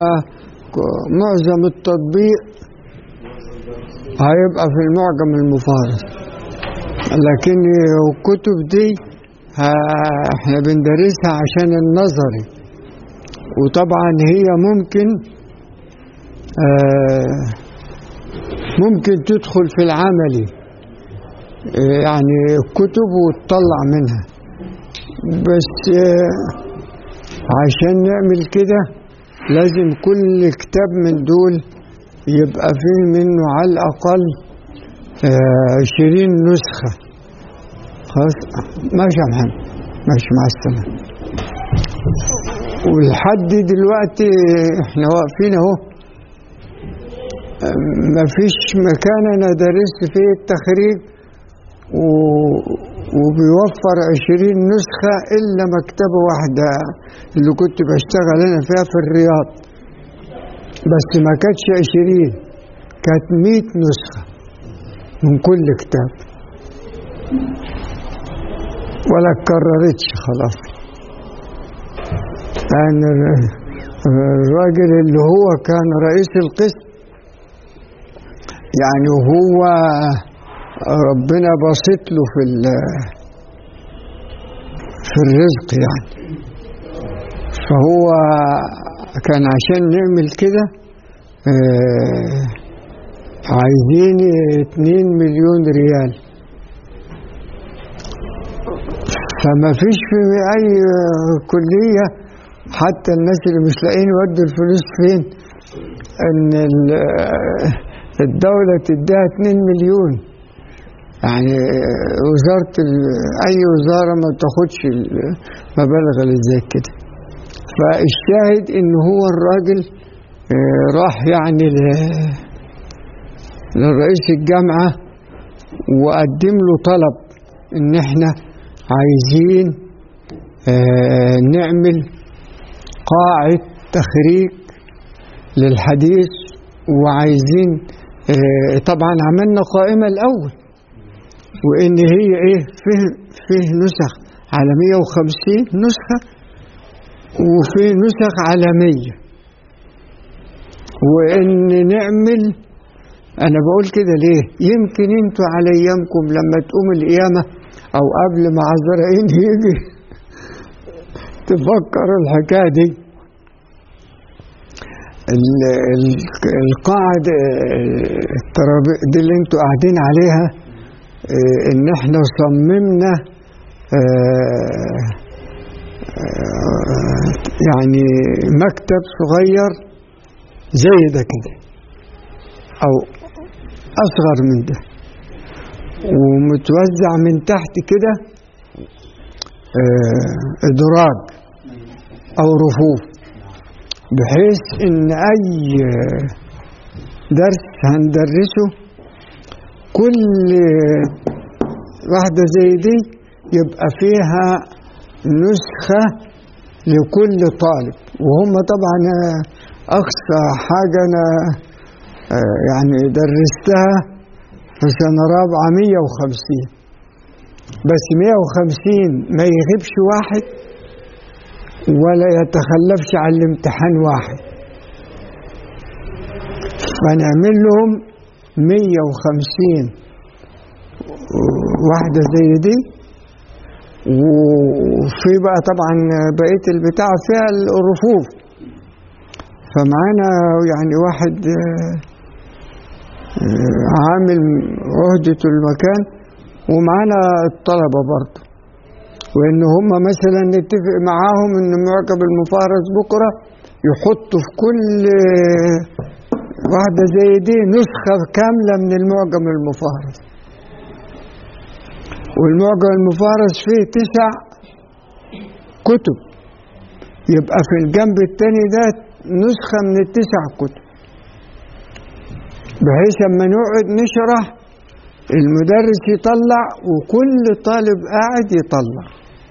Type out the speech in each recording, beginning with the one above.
معظم التطبيق هيبقى في المعجم المفارس لكن الكتب دي ها- احنا بندرسها عشان النظري وطبعا هي ممكن آه، ممكن تدخل في العملي آه، يعني الكتب وتطلع منها بس آه، عشان نعمل كده لازم كل كتاب من دول يبقى فيه منه على الأقل آه، عشرين نسخة خلاص ماشي يا محمد ماشي مع السلامة ولحد دلوقتي احنا واقفين اهو مفيش مكان انا درست فيه التخريج و... وبيوفر عشرين نسخة إلا مكتبة واحدة اللي كنت بشتغل أنا فيها في الرياض بس ما كانتش عشرين كانت مئة نسخة من كل كتاب ولا اتكررتش خلاص يعني الر- الراجل اللي هو كان رئيس القسم يعني هو ربنا بسط له في ال- في الرزق يعني فهو كان عشان نعمل كده آه، عايزين اتنين مليون ريال فما فيش في اي كلية حتى الناس اللي مش لاقيين يودوا الفلوس فين ان ال- الدولة تديها 2 مليون يعني وزارة ال- أي وزارة ما تاخدش المبالغ اللي زي كده فالشاهد إن هو الراجل آه، راح يعني ل- لرئيس الجامعة وقدم له طلب إن إحنا عايزين آه، نعمل قاعة تخريج للحديث وعايزين آه، طبعا عملنا قائمة الأول وإن هي إيه فيه فيه نسخ على 150 نسخة وفيه نسخ عالمية وإن نعمل أنا بقول كده ليه يمكن أنتوا على أيامكم لما تقوم القيامة أو قبل ما عزرائيل يجي تفكر الحكاية دي ال- ال- القاعدة الترابي- دي اللي انتوا قاعدين عليها اه، ان احنا صممنا اه، اه، يعني مكتب صغير زي ده كده او اصغر من ده ومتوزع من تحت كده اه، ادراج او رفوف بحيث ان اي درس هندرسه كل واحدة زي دي يبقى فيها نسخة لكل طالب وهم طبعا أقصى حاجة أنا آه، يعني درستها في سنة رابعة 150 بس 150 ما يغيبش واحد ولا يتخلفش عن الامتحان واحد فنعمل لهم 150 واحدة زي دي وفي بقى طبعا بقية البتاع فيها الرفوف فمعانا يعني واحد آه، آه، عامل عهدة المكان ومعانا الطلبة برضه وان هم مثلا نتفق معاهم ان معجب المفارس بكره يحطوا في كل واحده زي دي نسخه كامله من المعجم المفارس والمعجم المفارس فيه تسع كتب يبقى في الجنب التاني ده نسخه من التسع كتب بحيث اما نقعد نشرح المدرس يطلع وكل طالب قاعد يطلع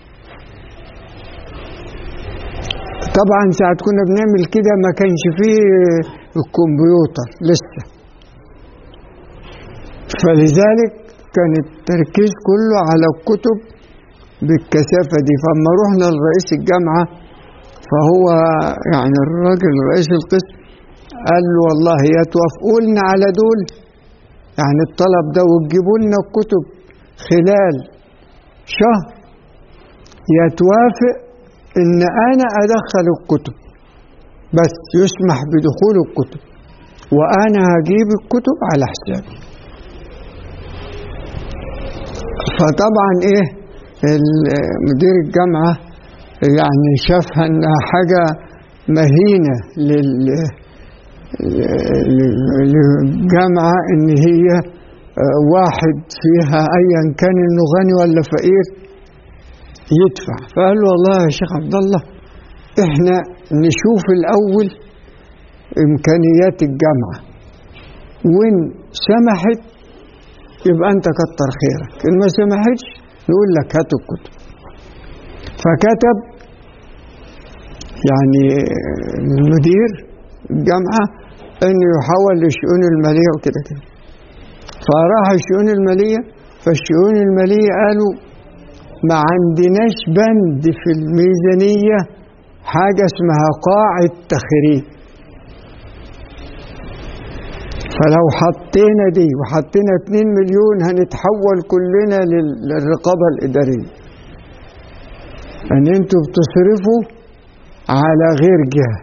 طبعا ساعة كنا بنعمل كده ما كانش فيه الكمبيوتر لسه فلذلك كان التركيز كله على الكتب بالكثافة دي فلما رحنا لرئيس الجامعة فهو يعني الراجل رئيس القسم قال له والله يا توافقوا لنا على دول يعني الطلب ده وتجيبوا لنا الكتب خلال شهر يا توافق ان انا ادخل الكتب بس يسمح بدخول الكتب وانا هجيب الكتب على حسابي فطبعا ايه مدير الجامعه يعني شافها انها حاجه مهينه لل للجامعه ان هي واحد فيها ايا كان انه غني ولا فقير يدفع فقال له والله يا شيخ عبد الله احنا نشوف الاول امكانيات الجامعه وان سمحت يبقى انت كتر خيرك ان ما سمحتش نقول لك هات الكتب فكتب يعني المدير الجامعه انه يحول للشؤون الماليه وكده كده فراح الشؤون الماليه فالشؤون الماليه قالوا ما عندناش بند في الميزانيه حاجه اسمها قاعه تخريج فلو حطينا دي وحطينا 2 مليون هنتحول كلنا للرقابة الإدارية أن أنتوا بتصرفوا على غير جهة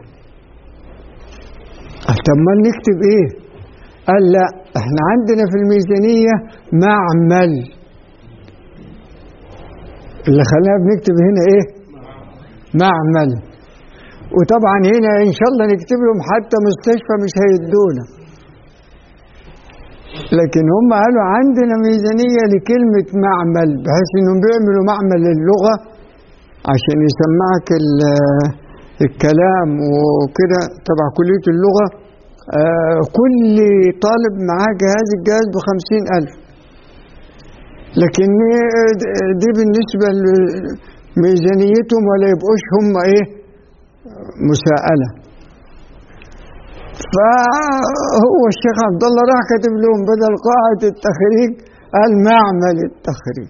طب ما نكتب إيه؟ قال لا احنا عندنا في الميزانية معمل اللي خلانا بنكتب هنا ايه؟ معمل وطبعا هنا ان شاء الله نكتب لهم حتى مستشفى مش هيدونا لكن هم قالوا عندنا ميزانية لكلمة معمل بحيث انهم بيعملوا معمل للغة عشان يسمعك الكلام وكده تبع كلية اللغة آه كل طالب معاه جهاز الجهاز بخمسين ألف لكن دي بالنسبة لميزانيتهم ولا يبقوش هم ايه مساءلة فهو الشيخ عبد الله راح كاتب لهم بدل قاعة التخريج قال معمل التخريج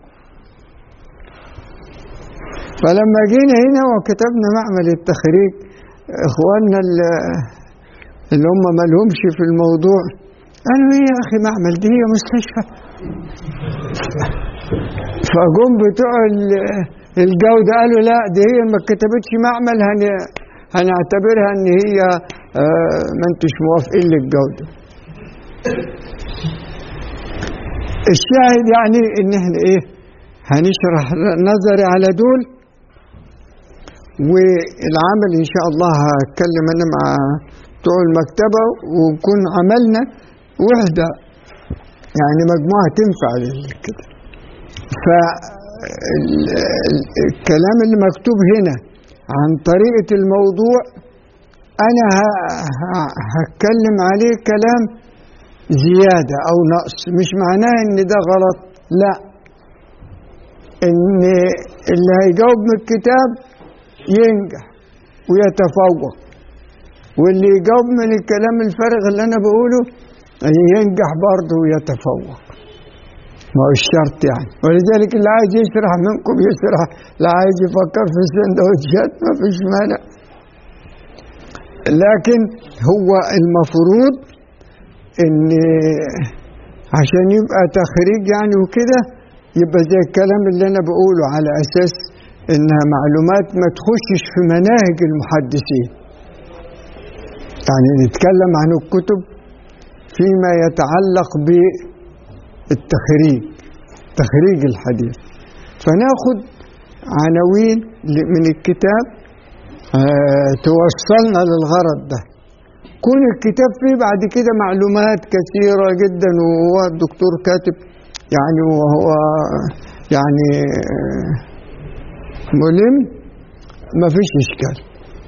فلما جينا هنا وكتبنا معمل التخريج اخواننا اللي هم ما لهمش في الموضوع قالوا ايه يا اخي معمل دي هي مستشفى فجم بتوع الجودة قالوا لا دي هي ما كتبتش معمل هن هنعتبرها ان هي آه ما انتش موافقين للجودة الشاهد يعني ان احنا ايه هنشرح نظري على دول والعمل ان شاء الله هتكلم انا مع بتوع المكتبة ونكون عملنا وحدة يعني مجموعة تنفع كده فالكلام اللي مكتوب هنا عن طريقة الموضوع أنا هتكلم عليه كلام زيادة أو نقص مش معناه إن ده غلط لا إن اللي هيجاوب من الكتاب ينجح ويتفوق واللي يجاوب من الكلام الفارغ اللي أنا بقوله ينجح برضه ويتفوق ما هو الشرط يعني ولذلك اللي عايز يشرح منكم يشرح اللي عايز يفكر في السندوتشات ما فيش مانع لكن هو المفروض ان عشان يبقى تخريج يعني وكده يبقى زي الكلام اللي انا بقوله على اساس انها معلومات ما تخشش في مناهج المحدثين يعني نتكلم عن الكتب فيما يتعلق بالتخريج تخريج الحديث فناخد عناوين من الكتاب آه توصلنا للغرض ده كون الكتاب فيه بعد كده معلومات كثيرة جدا وهو الدكتور كاتب يعني وهو يعني ملم ما فيش إشكال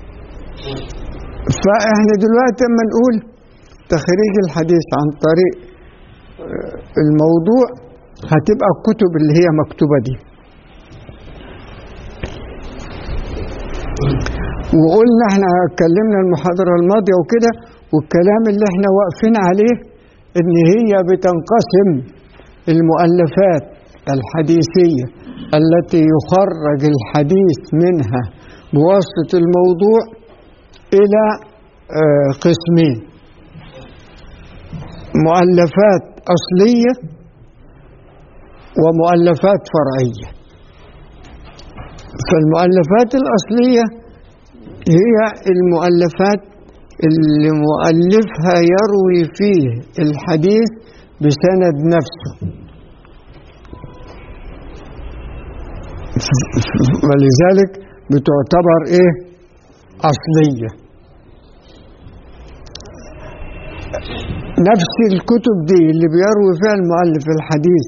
فإحنا دلوقتي لما نقول تخريج الحديث عن طريق الموضوع هتبقى الكتب اللي هي مكتوبة دي وقلنا احنا اتكلمنا المحاضرة الماضية وكده والكلام اللي احنا واقفين عليه ان هي بتنقسم المؤلفات الحديثية التي يخرج الحديث منها بواسطة الموضوع إلى آه، قسمين مؤلفات أصلية ومؤلفات فرعية فالمؤلفات الأصلية هي المؤلفات اللي مؤلفها يروي فيه الحديث بسند نفسه ولذلك بتعتبر ايه اصليه نفس الكتب دي اللي بيروي فيها المؤلف الحديث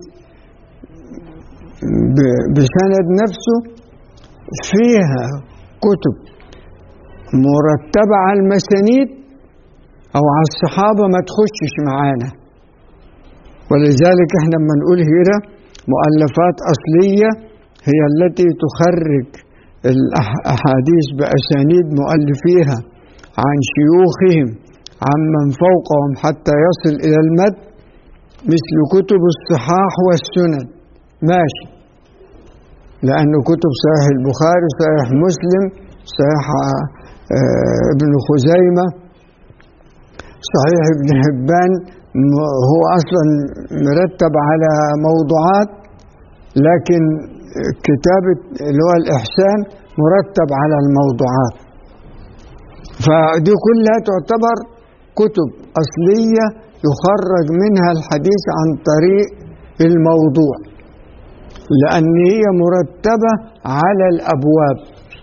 ب- بسند نفسه فيها كتب مرتبة على المسانيد أو على الصحابة ما تخشش معانا ولذلك احنا لما نقول هنا مؤلفات أصلية هي التي تخرج الأحاديث بأسانيد مؤلفيها عن شيوخهم عمن فوقهم حتى يصل إلى المد مثل كتب الصحاح والسنن ماشي لأن كتب صحيح البخاري صحيح مسلم صحيح آه، ابن خزيمة صحيح ابن حبان م- هو أصلا مرتب على موضوعات لكن كتابة اللي هو الإحسان مرتب على الموضوعات فدي كلها تعتبر كتب أصلية يخرج منها الحديث عن طريق الموضوع لأن هي مرتبة على الأبواب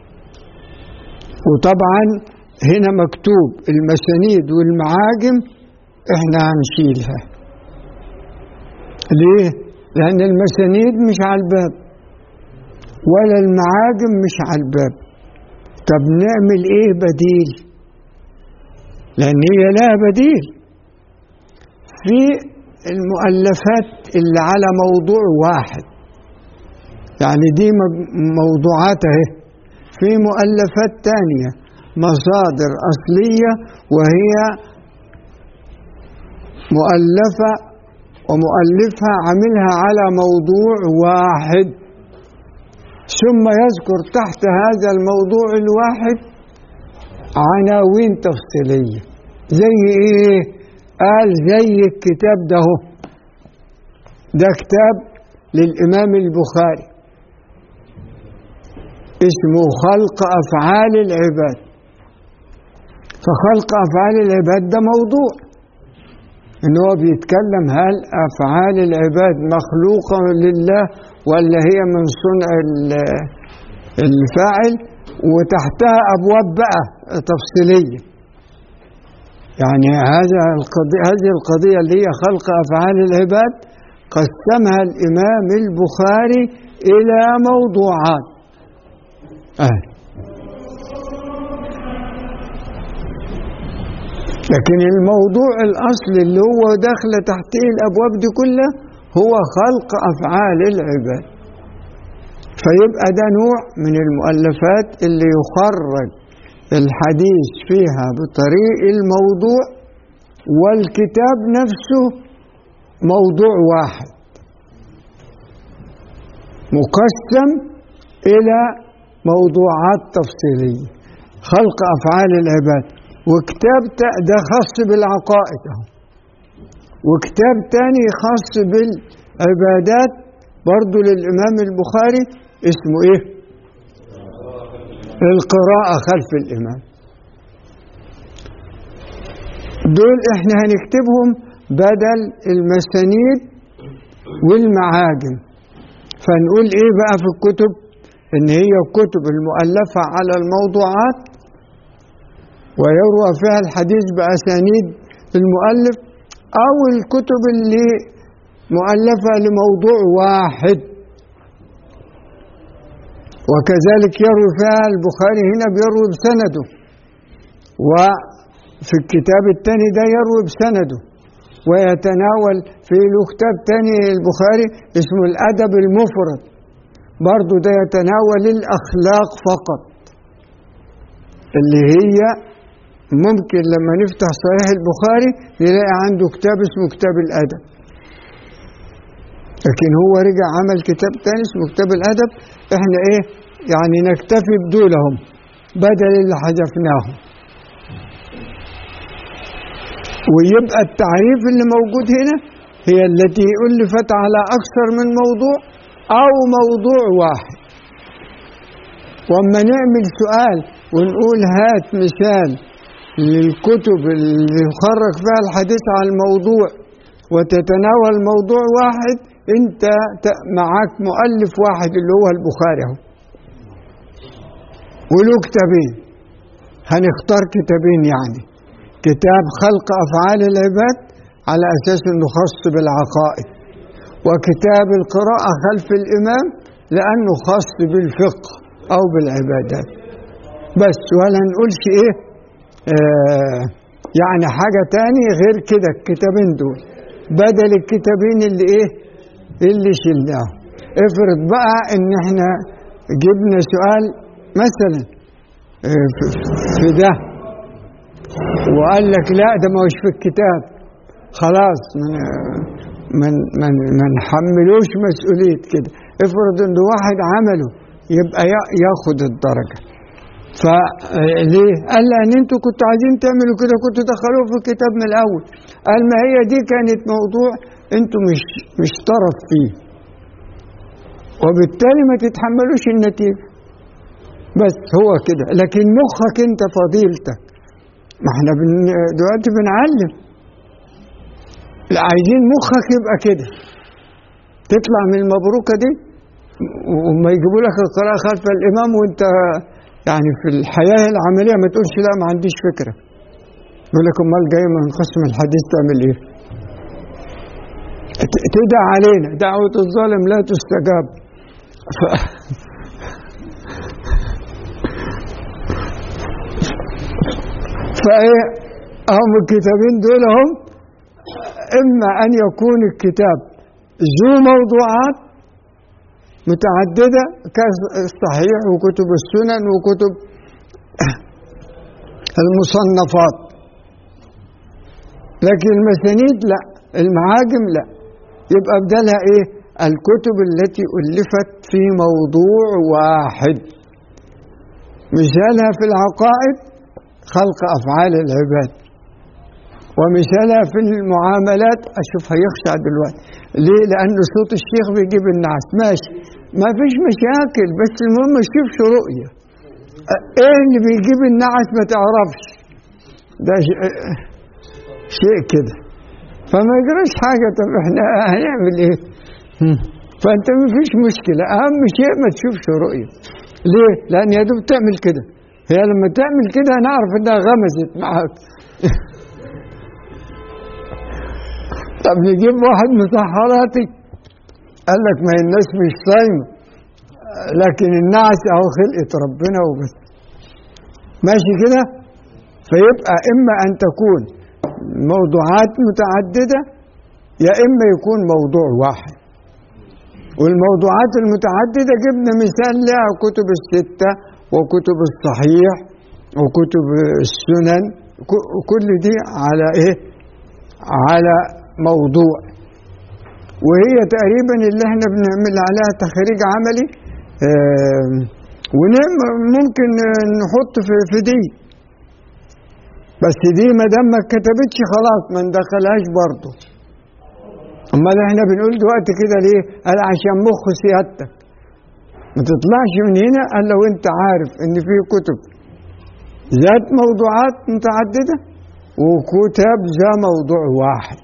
وطبعا هنا مكتوب المسانيد والمعاجم احنا هنشيلها ليه؟ لأن المسانيد مش على الباب ولا المعاجم مش على الباب طب نعمل ايه بديل لأن هي لها بديل في المؤلفات اللي على موضوع واحد يعني دي مج- موضوعات اهي في مؤلفات تانية مصادر أصلية وهي مؤلفة ومؤلفها عملها على موضوع واحد ثم يذكر تحت هذا الموضوع الواحد عناوين تفصيلية زي ايه قال زي الكتاب ده هو. ده كتاب للإمام البخاري اسمه خلق أفعال العباد فخلق أفعال العباد ده موضوع إن هو بيتكلم هل أفعال العباد مخلوقة لله ولا هي من صنع ال- الفاعل وتحتها أبواب بقى تفصيلية يعني هذا القضية هذه القضية اللي هي خلق أفعال العباد قسمها الإمام البخاري إلى موضوعات أهل. لكن الموضوع الأصلي اللي هو داخل تحته الأبواب دي كلها هو خلق أفعال العباد فيبقى ده نوع من المؤلفات اللي يخرج الحديث فيها بطريق الموضوع والكتاب نفسه موضوع واحد مقسم إلى موضوعات تفصيلية خلق أفعال العباد وكتاب تا- ده خاص بالعقائد أهو. وكتاب تاني خاص بالعبادات برضو للإمام البخاري اسمه إيه القراءة خلف الإمام دول إحنا هنكتبهم بدل المسانيد والمعاجم فنقول إيه بقى في الكتب إن هي الكتب المؤلفة على الموضوعات ويروى فيها الحديث بأسانيد المؤلف أو الكتب اللي مؤلفة لموضوع واحد وكذلك يروي فيها البخاري هنا بيروي بسنده وفي الكتاب الثاني ده يروي بسنده ويتناول في له كتاب تاني البخاري اسمه الأدب المفرد برضو ده يتناول الأخلاق فقط اللي هي ممكن لما نفتح صحيح البخاري نلاقي عنده كتاب اسمه كتاب الأدب لكن هو رجع عمل كتاب تاني اسمه كتاب الأدب احنا ايه يعني نكتفي بدولهم بدل اللي حذفناهم ويبقى التعريف اللي موجود هنا هي التي ألفت على أكثر من موضوع أو موضوع واحد وأما نعمل سؤال ونقول هات مثال للكتب اللي يخرج فيها الحديث عن الموضوع وتتناول موضوع واحد انت معاك مؤلف واحد اللي هو البخاري اهو وله كتابين هنختار كتابين يعني كتاب خلق افعال العباد على اساس انه خاص بالعقائد وكتاب القراءه خلف الامام لانه خاص بالفقه او بالعبادات بس ولا نقولش ايه آه يعني حاجة تاني غير كده الكتابين دول بدل الكتابين اللي ايه اللي شلناهم افرض بقى ان احنا جبنا سؤال مثلا آه في ده وقال لك لا ده ما هوش في الكتاب خلاص من من من ما نحملوش مسؤوليه كده افرض ان واحد عمله يبقى ياخد الدرجه فليه؟ قال لان انتوا كنتوا عايزين تعملوا كده كنتوا دخلوه في الكتاب من الاول قال ما هي دي كانت موضوع انتوا مش مش طرف فيه وبالتالي ما تتحملوش النتيجه بس هو كده لكن مخك انت فضيلتك ما احنا بن دلوقتي بنعلم لا عايزين مخك يبقى كده تطلع من المبروكه دي وما يجيبوا لك القراءه خلف الامام وانت يعني في الحياه العمليه ما تقولش لا ما عنديش فكره يقول لك امال جاي من قسم الحديث تعمل ايه؟ تدعى علينا دعوة الظالم لا تستجاب ف... فايه هم الكتابين دول هم اما ان يكون الكتاب ذو موضوعات متعددة كالصحيح وكتب السنن وكتب المصنفات لكن المسانيد لا المعاجم لا يبقى بدلها ايه الكتب التي ألفت في موضوع واحد مثالها في العقائد خلق أفعال العباد ومثالها في المعاملات أشوف هيخشع دلوقتي ليه؟ لأن صوت الشيخ بيجيب النعس ماشي ما فيش مشاكل بس المهم ما تشوفش رؤية ايه اللي بيجيب النعس ما تعرفش ده شيء كده فما يجراش حاجة طب احنا هنعمل ايه فانت ما فيش مشكلة اهم شيء ما تشوفش رؤية ليه لان يا دوب تعمل كده هي لما تعمل كده نعرف انها غمزت معاك طب نجيب واحد مسحراتي قال لك ما الناس مش صايمه لكن النعس اهو خلقه ربنا وبس ماشي كده فيبقى اما ان تكون موضوعات متعدده يا اما يكون موضوع واحد والموضوعات المتعدده جبنا مثال لها كتب السته وكتب الصحيح وكتب السنن كل دي على ايه على موضوع وهي تقريبا اللي احنا بنعمل عليها تخريج عملي اه وممكن نحط في, في دي بس دي ما دام ما اتكتبتش خلاص ما ندخلهاش برضه امال احنا بنقول دلوقتي كده ليه؟ قال عشان مخ سيادتك ما تطلعش من هنا قال لو انت عارف ان في كتب ذات موضوعات متعدده وكتاب ذا موضوع واحد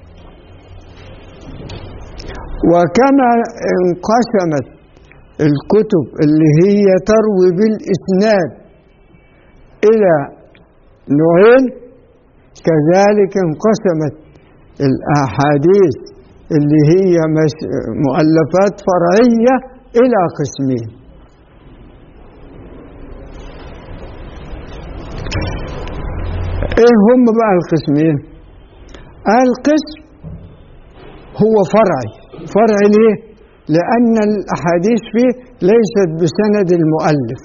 وكما انقسمت الكتب اللي هي تروي بالإسناد إلى نوعين كذلك انقسمت الأحاديث اللي هي مؤلفات فرعية إلى قسمين إيه هم بقى القسمين؟ القسم هو فرعي فرع ليه؟ لأن الأحاديث فيه ليست بسند المؤلف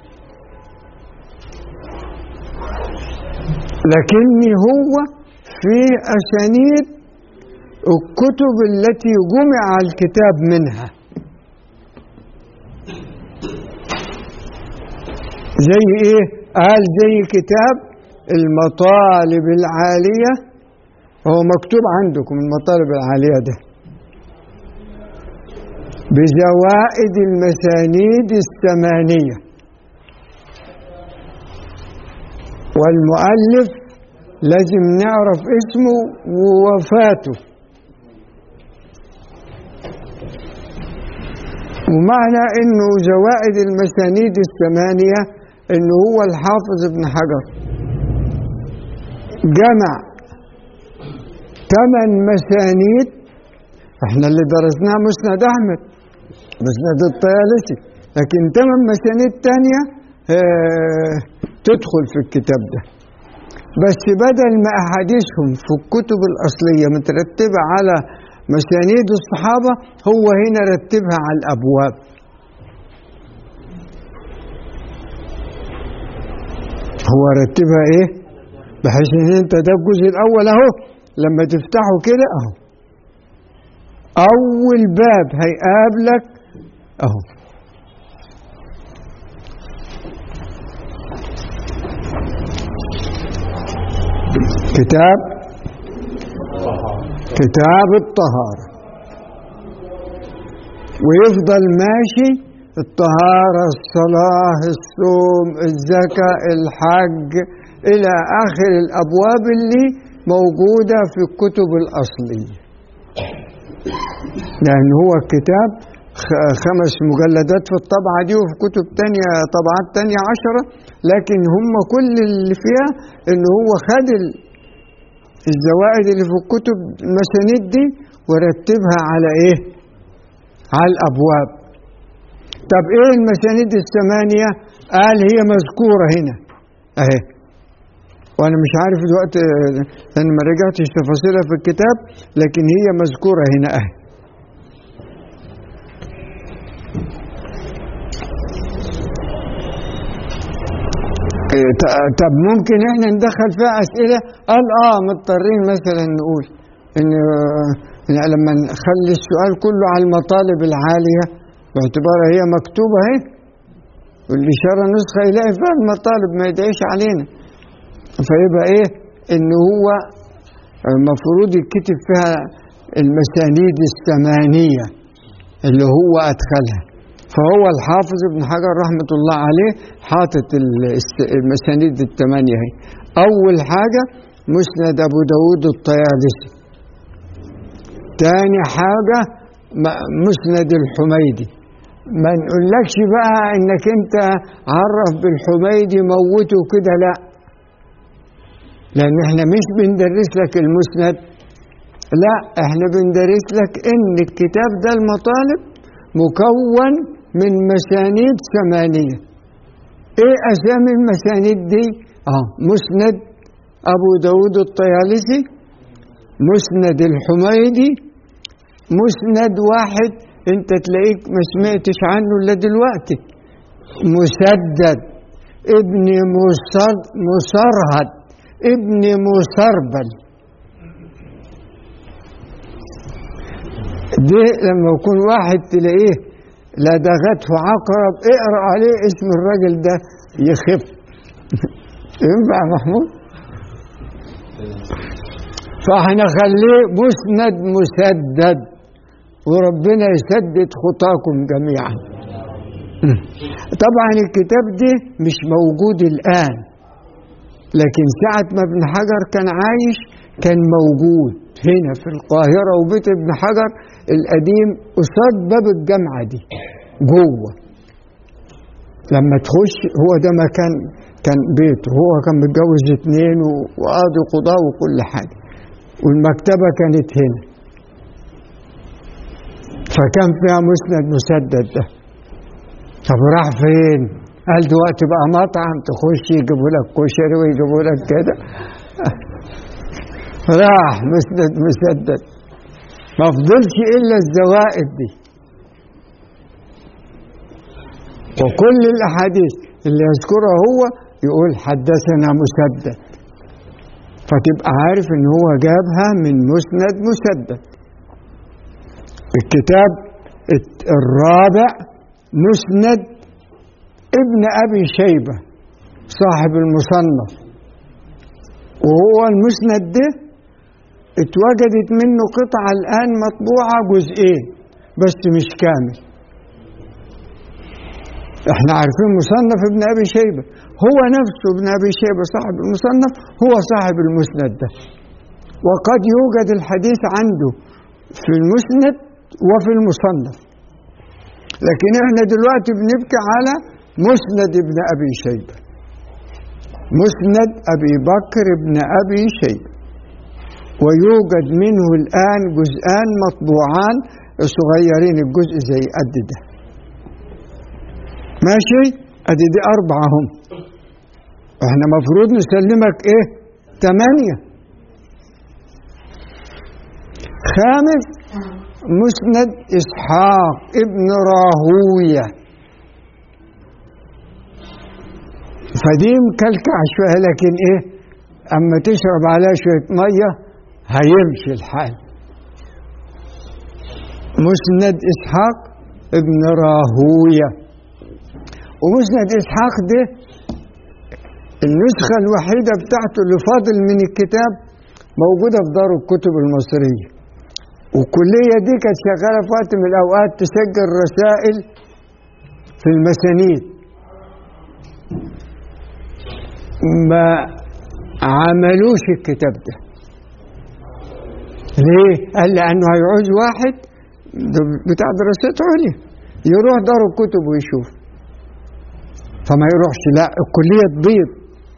لكن هو في أسانيد الكتب التي جمع الكتاب منها زي ايه قال زي كتاب المطالب العالية هو مكتوب عندكم المطالب العالية ده بزوائد المسانيد الثمانية والمؤلف لازم نعرف اسمه ووفاته ومعنى انه زوائد المسانيد الثمانية انه هو الحافظ ابن حجر جمع ثمان مسانيد احنا اللي درسناه مسند احمد مسند الطيالسي لكن ثمان مسانيد تانية اه تدخل في الكتاب ده بس بدل ما احاديثهم في الكتب الاصليه مترتبه على مسانيد الصحابه هو هنا رتبها على الابواب هو رتبها ايه بحيث ان انت ده الجزء الاول اهو لما تفتحه كده اهو اول باب هيقابلك اهو كتاب كتاب الطهارة ويفضل ماشي الطهارة الصلاة الصوم الزكاة الحج إلى آخر الأبواب اللي موجودة في الكتب الأصلية لأن هو الكتاب خمس مجلدات في الطبعة دي وفي كتب تانية طبعات تانية عشرة لكن هم كل اللي فيها إن هو خد الزوائد اللي في الكتب المسانيد دي ورتبها على إيه؟ على الأبواب طب إيه المسانيد الثمانية؟ قال هي مذكورة هنا أهي وأنا مش عارف دلوقتي أنا ما رجعتش تفاصيلها في الكتاب لكن هي مذكورة هنا أهي طب ممكن احنا ندخل فيها اسئله قال اه مضطرين مثلا نقول ان يعني لما نخلي السؤال كله على المطالب العاليه باعتبارها هي مكتوبه اهي واللي شرى نسخه يلاقي فيها المطالب ما يدعيش علينا فيبقى ايه ان هو المفروض يتكتب فيها المسانيد الثمانيه اللي هو ادخلها فهو الحافظ ابن حجر رحمة الله عليه حاطط المسانيد الثمانية هي أول حاجة مسند أبو داود الطيالسي تاني حاجة مسند الحميدي ما نقولكش بقى انك انت عرف بالحميدي موته كده لا لان احنا مش بندرس لك المسند لا احنا بندرس لك ان الكتاب ده المطالب مكون من مسانيد ثمانية ايه اسامي المسانيد دي اه مسند ابو داود الطيالسي مسند الحميدي مسند واحد انت تلاقيك ما سمعتش عنه الا دلوقتي مسدد ابن مصر مصرهد ابن مسربل ده لما يكون واحد تلاقيه لدغته عقرب اقرا عليه اسم الراجل ده يخف ينفع محمود فاحنا خليه مسند مسدد وربنا يسدد خطاكم جميعا طبعا الكتاب ده مش موجود الآن لكن ساعة ما ابن حجر كان عايش كان موجود هنا في القاهرة وبيت ابن حجر القديم قصاد باب الجامعة دي جوه لما تخش هو ده مكان كان بيته هو كان متجوز اتنين وقاضي قضاء وكل حاجة والمكتبة كانت هنا فكان فيها مسند مسدد ده طب راح فين؟ قال دلوقتي بقى مطعم تخش يجيبوا لك كشري ويجيبوا لك كده راح مسند مسدد ما فضلش الا الزوائد دي وكل الاحاديث اللي يذكرها هو يقول حدثنا مسدد فتبقى عارف ان هو جابها من مسند مسدد الكتاب الرابع مسند ابن ابي شيبه صاحب المصنف وهو المسند ده اتوجدت منه قطعة الآن مطبوعة جزئين بس مش كامل احنا عارفين مصنف ابن أبي شيبة هو نفسه ابن أبي شيبة صاحب المصنف هو صاحب المسند ده وقد يوجد الحديث عنده في المسند وفي المصنف لكن احنا دلوقتي بنبكي على مسند ابن أبي شيبة مسند أبي بكر ابن أبي شيبة ويوجد منه الآن جزءان مطبوعان صغيرين الجزء زي قد ده ماشي ادي دي أربعة هم احنا مفروض نسلمك ايه ثمانية خامس مسند إسحاق ابن راهوية فدي مكلكع شوية لكن ايه اما تشرب عليها شوية مية هيمشي الحال مسند إسحاق ابن راهوية ومسند إسحاق ده النسخة الوحيدة بتاعته اللي فاضل من الكتاب موجودة في دار الكتب المصرية والكلية دي كانت شغالة في وقت من الأوقات تسجل رسائل في المسانيد ما عملوش الكتاب ده ليه؟ قال لأنه هيعوز واحد بتاع دراسات عليا يروح دار الكتب ويشوف فما يروحش لا الكلية تبيض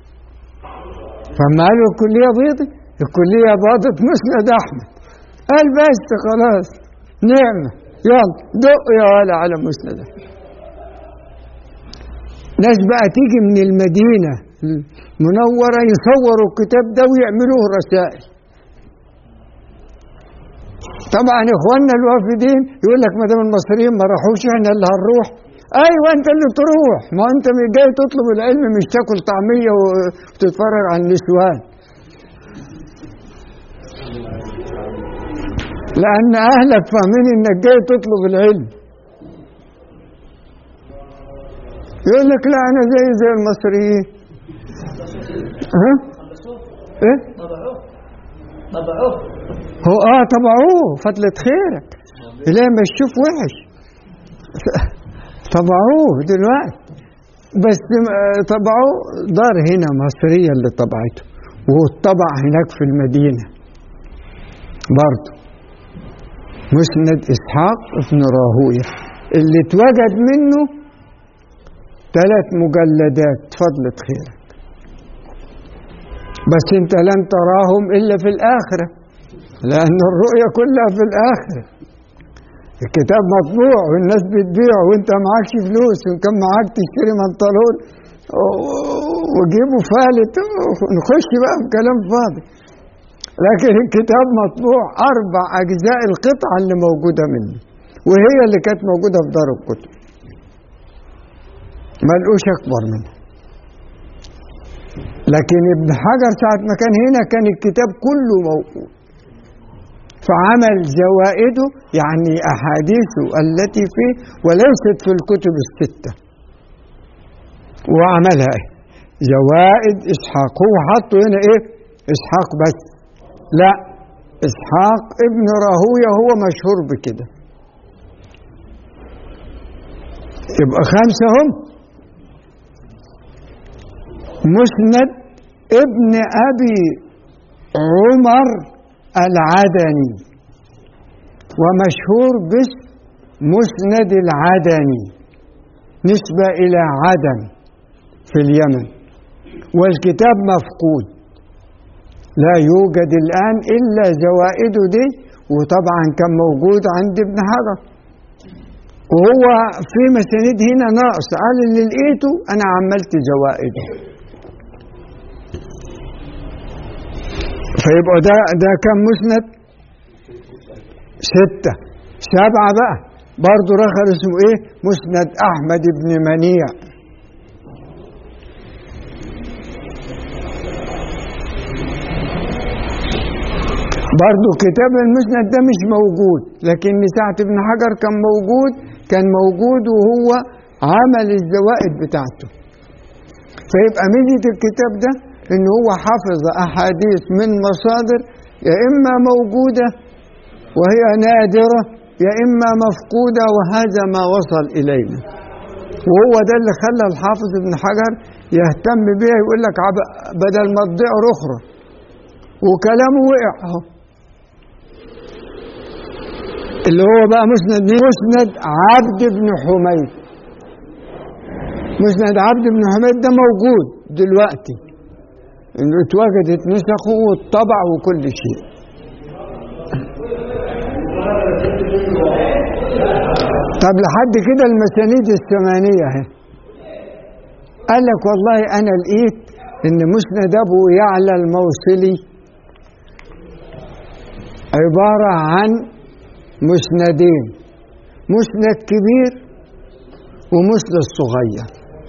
فما قالوا الكلية بيضة الكلية باضت مسند أحمد قال بس خلاص نعمة يلا دق يا ولا على مسند أحمد ناس بقى تيجي من المدينة المنورة يصوروا الكتاب ده ويعملوه رسائل طبعا اخواننا الوافدين يقول لك ما دام المصريين ما راحوش احنا اللي هنروح ايوه انت اللي تروح ما انت جاي تطلب العلم مش تاكل طعميه وتتفرج على النسوان لان اهلك فاهمين انك جاي تطلب العلم يقول لك لا انا زي زي المصريين ها ايه طبعوه هو اه طبعوه فضلة خيرك لا ما تشوف وحش طبعوه دلوقتي بس طبعوه دار هنا مصرية اللي طبعته وطبع هناك في المدينة برضه مسند إسحاق ابن راهوية اللي اتوجد منه ثلاث مجلدات فضلة خيرك بس انت لن تراهم إلا في الآخرة لأن الرؤية كلها في الآخرة الكتاب مطبوع والناس بتبيع وانت معكش فلوس وان كان معاك تشتري منطلون وجيبه فالت ونخش بقى في كلام فاضي لكن الكتاب مطبوع أربع أجزاء القطعة اللي موجودة منه وهي اللي كانت موجودة في دار الكتب ما لقوش أكبر منها لكن ابن حجر ساعة ما كان هنا كان الكتاب كله موجود فعمل زوائده يعني أحاديثه التي فيه وليست في الكتب الستة وعملها إيه؟ زوائد إسحاق هو حطه هنا إيه إسحاق بس لا إسحاق ابن راهوية هو مشهور بكده يبقى خمسة هم مسند ابن أبي عمر العدني ومشهور باسم مسند العدني نسبة إلى عدن في اليمن والكتاب مفقود لا يوجد الآن إلا زوائده دي وطبعا كان موجود عند ابن حجر وهو في مسانيد هنا ناقص قال اللي لقيته أنا عملت زوائده فيبقى ده ده كم مسند ستة سبعة بقى برضه رخر اسمه ايه مسند احمد بن منيع برضه كتاب المسند ده مش موجود لكن ساعة ابن حجر كان موجود كان موجود وهو عمل الزوائد بتاعته فيبقى ميزة الكتاب ده إن هو حافظ أحاديث من مصادر يا إما موجودة وهي نادرة يا إما مفقودة وهذا ما وصل إلينا وهو ده اللي خلى الحافظ ابن حجر يهتم بيها يقول لك عب- بدل ما تضيع أخرى وكلامه وقع اهو اللي هو بقى مسند مين؟ مسند عبد بن حميد مسند عبد بن حميد ده موجود دلوقتي انه اتوجدت نسخه والطبع وكل شيء طب لحد كده المسانيد الثمانية اهي قال لك والله انا لقيت ان مسند ابو يعلى الموصلي عبارة عن مسندين مسند كبير ومسند صغير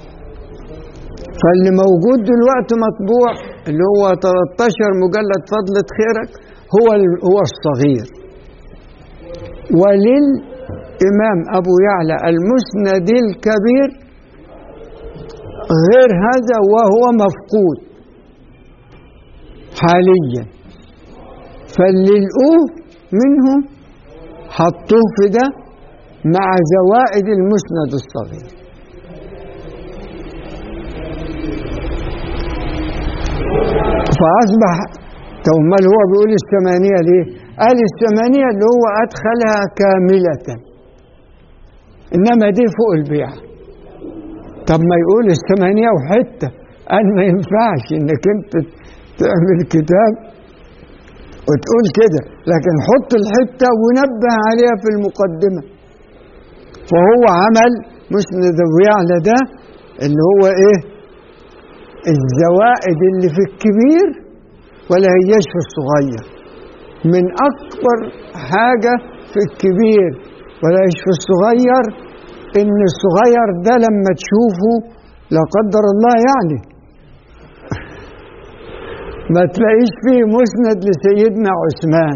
فاللي موجود دلوقتي مطبوع اللي هو 13 مجلد فضلة خيرك هو ال- هو الصغير وللإمام أبو يعلى المسند الكبير غير هذا وهو مفقود حاليا فاللي لقوه منهم حطوه في ده مع زوائد المسند الصغير فأصبح طب امال هو بيقول الثمانية ليه؟ قال الثمانية اللي هو أدخلها كاملة إنما دي فوق البيع طب ما يقول الثمانية وحتة قال ما ينفعش إنك أنت تعمل كتاب وتقول كده لكن حط الحتة ونبه عليها في المقدمة فهو عمل مسند أبو يعلى ده اللي هو إيه الزوائد اللي في الكبير ولا هياش في الصغير من أكبر حاجة في الكبير ولا هيش في الصغير إن الصغير ده لما تشوفه لا قدر الله يعني ما تلاقيش فيه مسند لسيدنا عثمان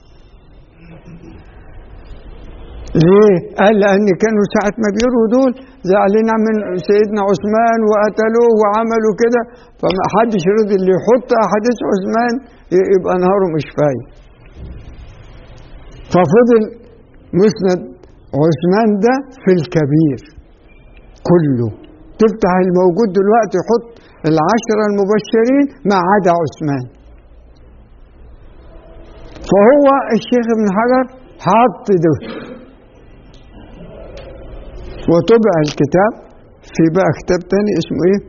ليه؟ قال لأن كانوا ساعة ما بيروا دول زعلنا من سيدنا عثمان وقتلوه وعملوا كده فما حدش رضي اللي يحط أحاديث عثمان ي- يبقى نهاره مش فايد ففضل مسند عثمان ده في الكبير كله تفتح الموجود دلوقتي حط العشرة المبشرين ما عدا عثمان فهو الشيخ ابن حجر حط ده وطبع الكتاب في بقى كتاب تاني اسمه ايه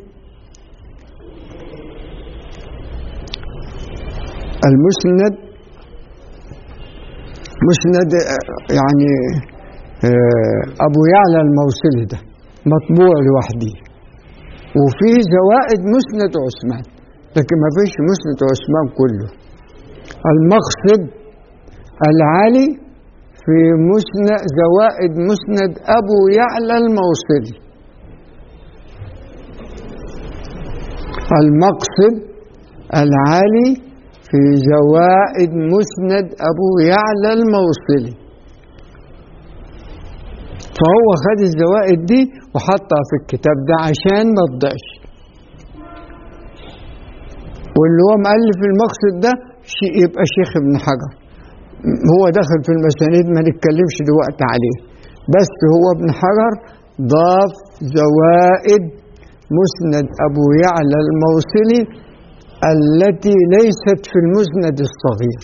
المسند مسند آه، يعني آه، ابو يعلى الموصلي ده مطبوع لوحده وفيه زوائد مسند عثمان لكن ما فيش مسند عثمان كله المقصد العالي في مسند زوائد مسند أبو يعلى الموصلي المقصد العالي في زوائد مسند أبو يعلى الموصلي فهو خد الزوائد دي وحطها في الكتاب ده عشان ما تضيعش واللي هو مؤلف المقصد ده شي- يبقى شيخ ابن حجر هو دخل في المسانيد ما نتكلمش دلوقتي عليه بس هو ابن حجر ضاف زوائد مسند أبو يعلى الموصلي التي ليست في المسند الصغير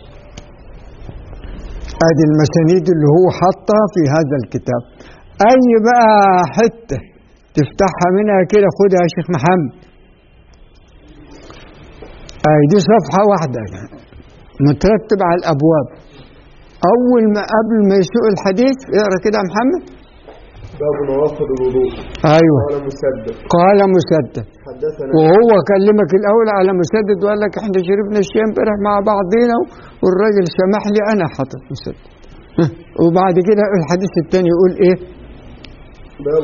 ادي المسانيد اللي هو حطها في هذا الكتاب اي بقى حته تفتحها منها كده خدها يا شيخ محمد اي دي صفحه واحده مترتب على الابواب اول ما قبل ما يسوق الحديث اقرا كده يا محمد باب نوافذ الوضوء ايوه قال مسدد قال مسدد حدثنا وهو كلمك الاول على مسدد وقال لك احنا شربنا الشاي امبارح مع بعضينا والراجل سمح لي انا حاطط مسدد ها، وبعد كده الحديث الثاني يقول ايه باب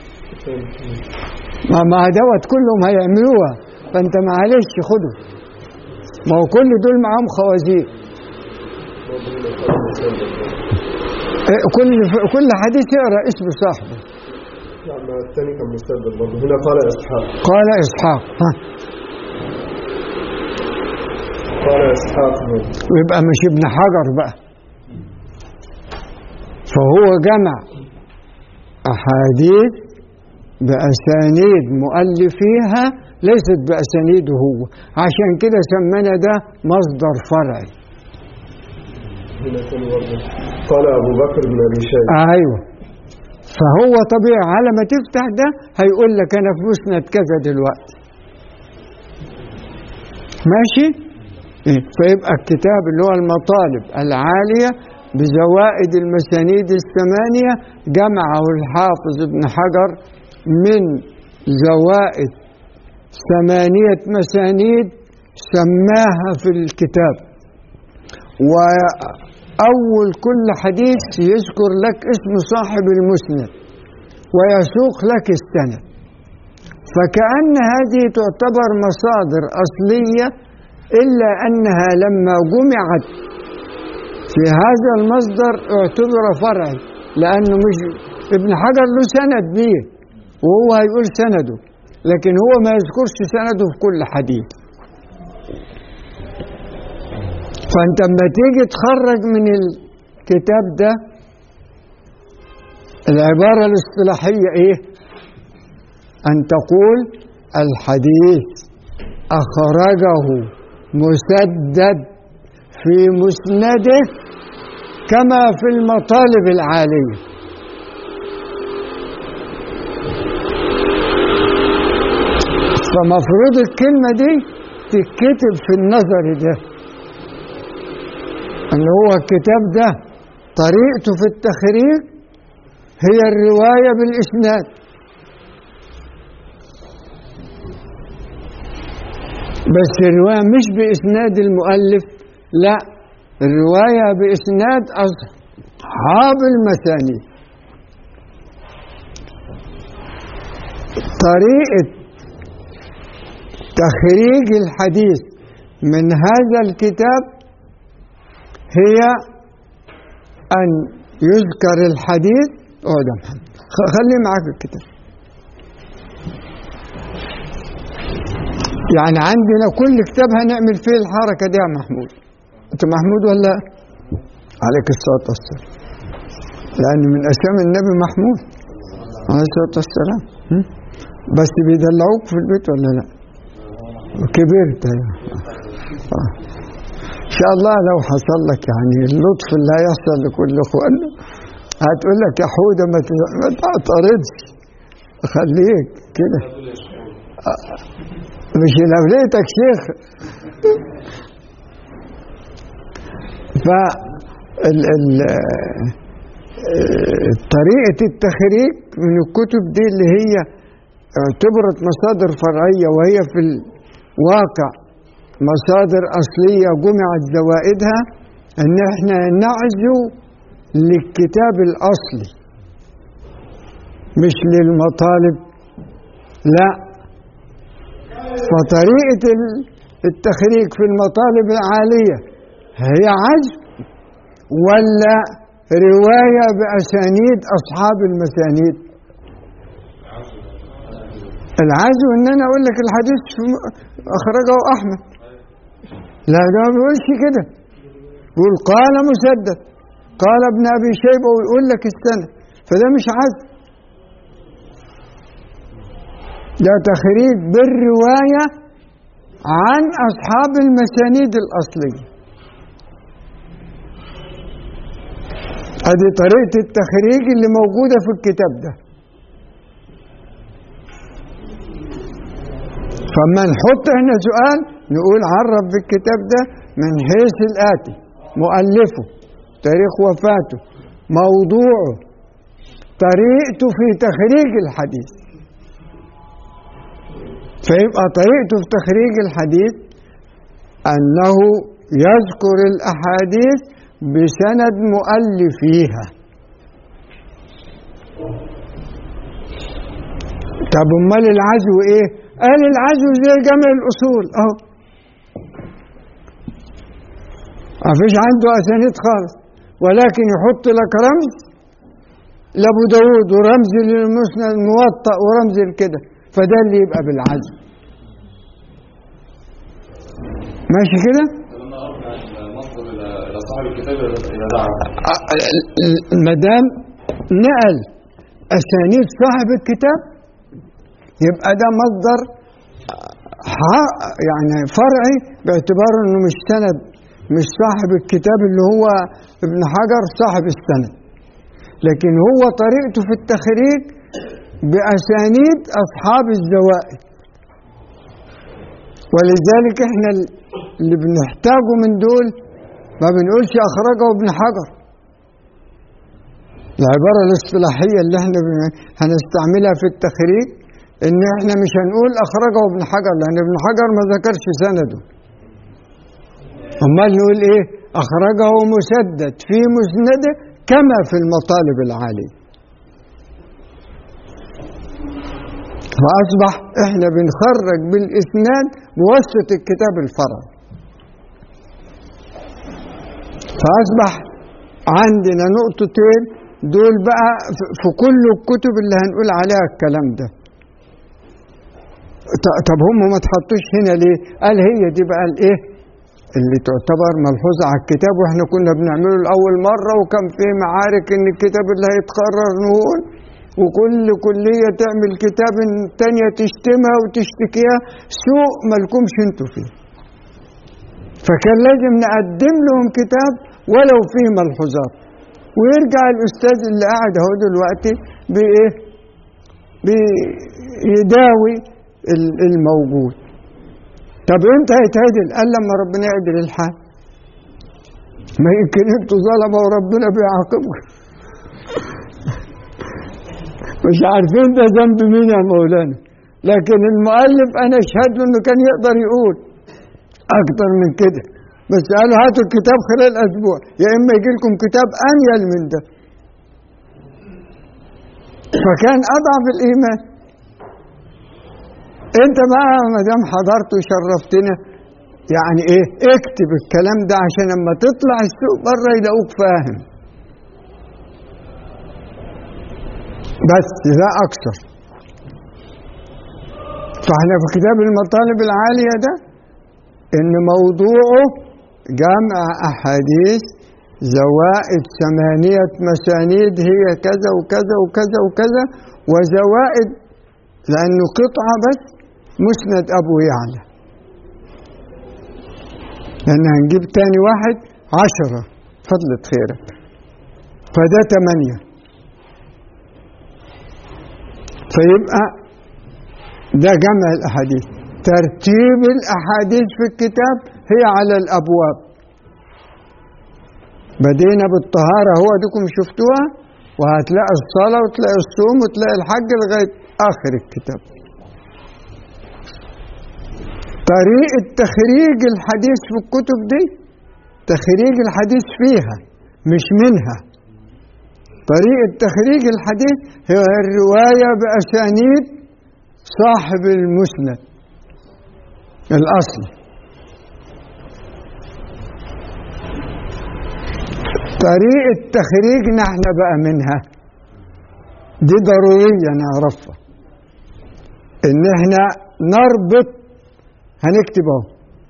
ما ما دوت كلهم هيعملوها فانت معلش خده ما هو كل دول معاهم خوازيق إيه، كل كل حديث يقرا اسم صاحبه يعني الثاني كان مستبدل برضه هنا قال إسحاق قال إسحاق ها قال إسحاق ويبقى مش ابن حجر بقى فهو جمع أحاديث بأسانيد مؤلفيها ليست بأسانيده هو عشان كده سمنا ده مصدر فرعي هنا ثاني برضه قال أبو بكر بن أبي شيبة ايوه فهو طبيعي على ما تفتح ده هيقول لك انا في مسند كذا دلوقتي ماشي إيه؟ فيبقى الكتاب اللي هو المطالب العالية بزوائد المسانيد الثمانية جمعه الحافظ ابن حجر من زوائد ثمانية مسانيد سماها في الكتاب وأول كل حديث يذكر لك اسم صاحب المسند ويسوق لك السند فكأن هذه تعتبر مصادر أصلية إلا أنها لما جمعت في هذا المصدر اعتبر فرعي لأنه مش ابن حجر له سند بيه وهو هيقول سنده لكن هو ما يذكرش سنده في كل حديث فانت لما تيجي تخرج من الكتاب ده العبارة الاصطلاحية ايه ان تقول الحديث اخرجه مسدد في مسنده كما في المطالب العالية فمفروض الكلمة دي تتكتب في النظر ده ان هو الكتاب ده طريقته في التخريج هي الرواية بالإسناد بس الرواية مش بإسناد المؤلف لا الرواية بإسناد أصحاب المسانيد طريقة تخريج الحديث من هذا الكتاب هي أن يذكر الحديث اقعد يا محمد خ- خليه معاك الكتاب يعني عندنا كل كتاب هنعمل فيه الحركة دي يا محمود أنت محمود ولا عليك الصلاة والسلام لأن من أسامي النبي محمود عليه الصلاة والسلام م? بس بيدلعوك في البيت ولا لا كبرت أيوة. آه. إن شاء الله لو حصل لك يعني اللطف اللي هيحصل لكل إخواننا هتقول لك يا حودة ما ت- ما تعترضش خليك كده آه. مش لوليتك شيخ ف ال- ال- آه، طريقة التخريج من الكتب دي اللي هي اعتبرت مصادر فرعية وهي في الواقع مصادر أصلية جمعت زوائدها إن إحنا نعزو للكتاب الأصلي مش للمطالب لا فطريقة ال- التخريج في المطالب العالية هي عزو ولا رواية بأسانيد أصحاب المسانيد العزو ان انا اقول لك الحديث في- اخرجه احمد لا ده ما بيقولش كده يقول قال مسدد قال ابن ابي شيبه ويقول لك السنه فده مش عزو ده تخريج بالروايه عن اصحاب المسانيد الاصليه ادي طريقه التخريج اللي موجوده في الكتاب ده فما نحط هنا سؤال نقول عرف بالكتاب ده من حيث الآتي مؤلفه تاريخ وفاته موضوعه طريقته في تخريج الحديث فيبقى طريقته في تخريج الحديث أنه يذكر الأحاديث بسند مؤلفيها طب امال العزو ايه قال العزو زي جمع الاصول اهو ما فيش عنده اسانيد خالص ولكن يحط لك رمز لابو داود ورمز للمسند الموطأ ورمز لكده فده اللي يبقى بالعزم ماشي كده لما ارجع المصدر الى الى صاحب الكتاب الى دعوه ما دام نقل اسانيد صاحب الكتاب يبقى ده مصدر ح- يعني فرعي باعتباره انه مش سند مش صاحب الكتاب اللي هو ابن حجر صاحب السند لكن هو طريقته في التخريج باسانيد اصحاب الزوائد ولذلك احنا اللي بنحتاجه من دول ما بنقولش اخرجه ابن حجر العبارة الاصطلاحية اللي احنا بن- هنستعملها في التخريج ان احنا مش هنقول اخرجه ابن حجر لان ابن حجر ما ذكرش سنده امال نقول ايه اخرجه مسدد في مسنده كما في المطالب العالية فاصبح احنا بنخرج بالاسناد بواسطة الكتاب الفرعي فاصبح عندنا نقطتين دول بقى في- في كل الكتب اللي هنقول عليها الكلام ده ط- طب هم ما تحطوش هنا ليه قال هي دي بقى الايه اللي تعتبر ملحوظة على الكتاب واحنا كنا بنعمله لأول مرة وكان في معارك ان الكتاب اللي هيتقرر نقول وكل كلية تعمل كتاب تانية تشتمها وتشتكيها سوء مالكمش انتوا فيه فكان لازم نقدم لهم كتاب ولو فيه ملحوظات ويرجع الاستاذ اللي قاعد اهو دلوقتي بايه بيداوي ال- الموجود طب امتى هيتعدل قال لما ربنا يعدل الحال ما يمكن انتوا ظلمه وربنا بيعاقبكم مش عارفين ده ذنب مين يا مولانا لكن المؤلف انا اشهد له انه كان يقدر يقول اكتر من كده بس قالوا هاتوا الكتاب خلال اسبوع يا اما يجي لكم كتاب انيل من ده فكان اضعف الايمان انت بقى ما دام حضرت وشرفتنا يعني ايه اكتب الكلام ده عشان لما تطلع السوق بره يلاقوك فاهم بس لا اكثر فاحنا في كتاب المطالب العاليه ده ان موضوعه جمع احاديث زوائد ثمانيه مسانيد هي كذا وكذا وكذا وكذا وزوائد لانه قطعه بس مسند ابو يعلى لان هنجيب تاني واحد عشرة فضلة خيرك فده تمانية فيبقى ده جمع الأحاديث ترتيب الأحاديث في الكتاب هي على الأبواب بدينا بالطهارة هو ديكم شفتوها وهتلاقي الصلاة وتلاقي الصوم وتلاقي الحج لغاية آخر الكتاب طريقة تخريج الحديث في الكتب دي تخريج الحديث فيها مش منها طريقة تخريج الحديث هي الرواية بأسانيد صاحب المسند الأصل طريقة تخريجنا احنا بقى منها دي ضرورية نعرفها ان احنا نربط هنكتب اهو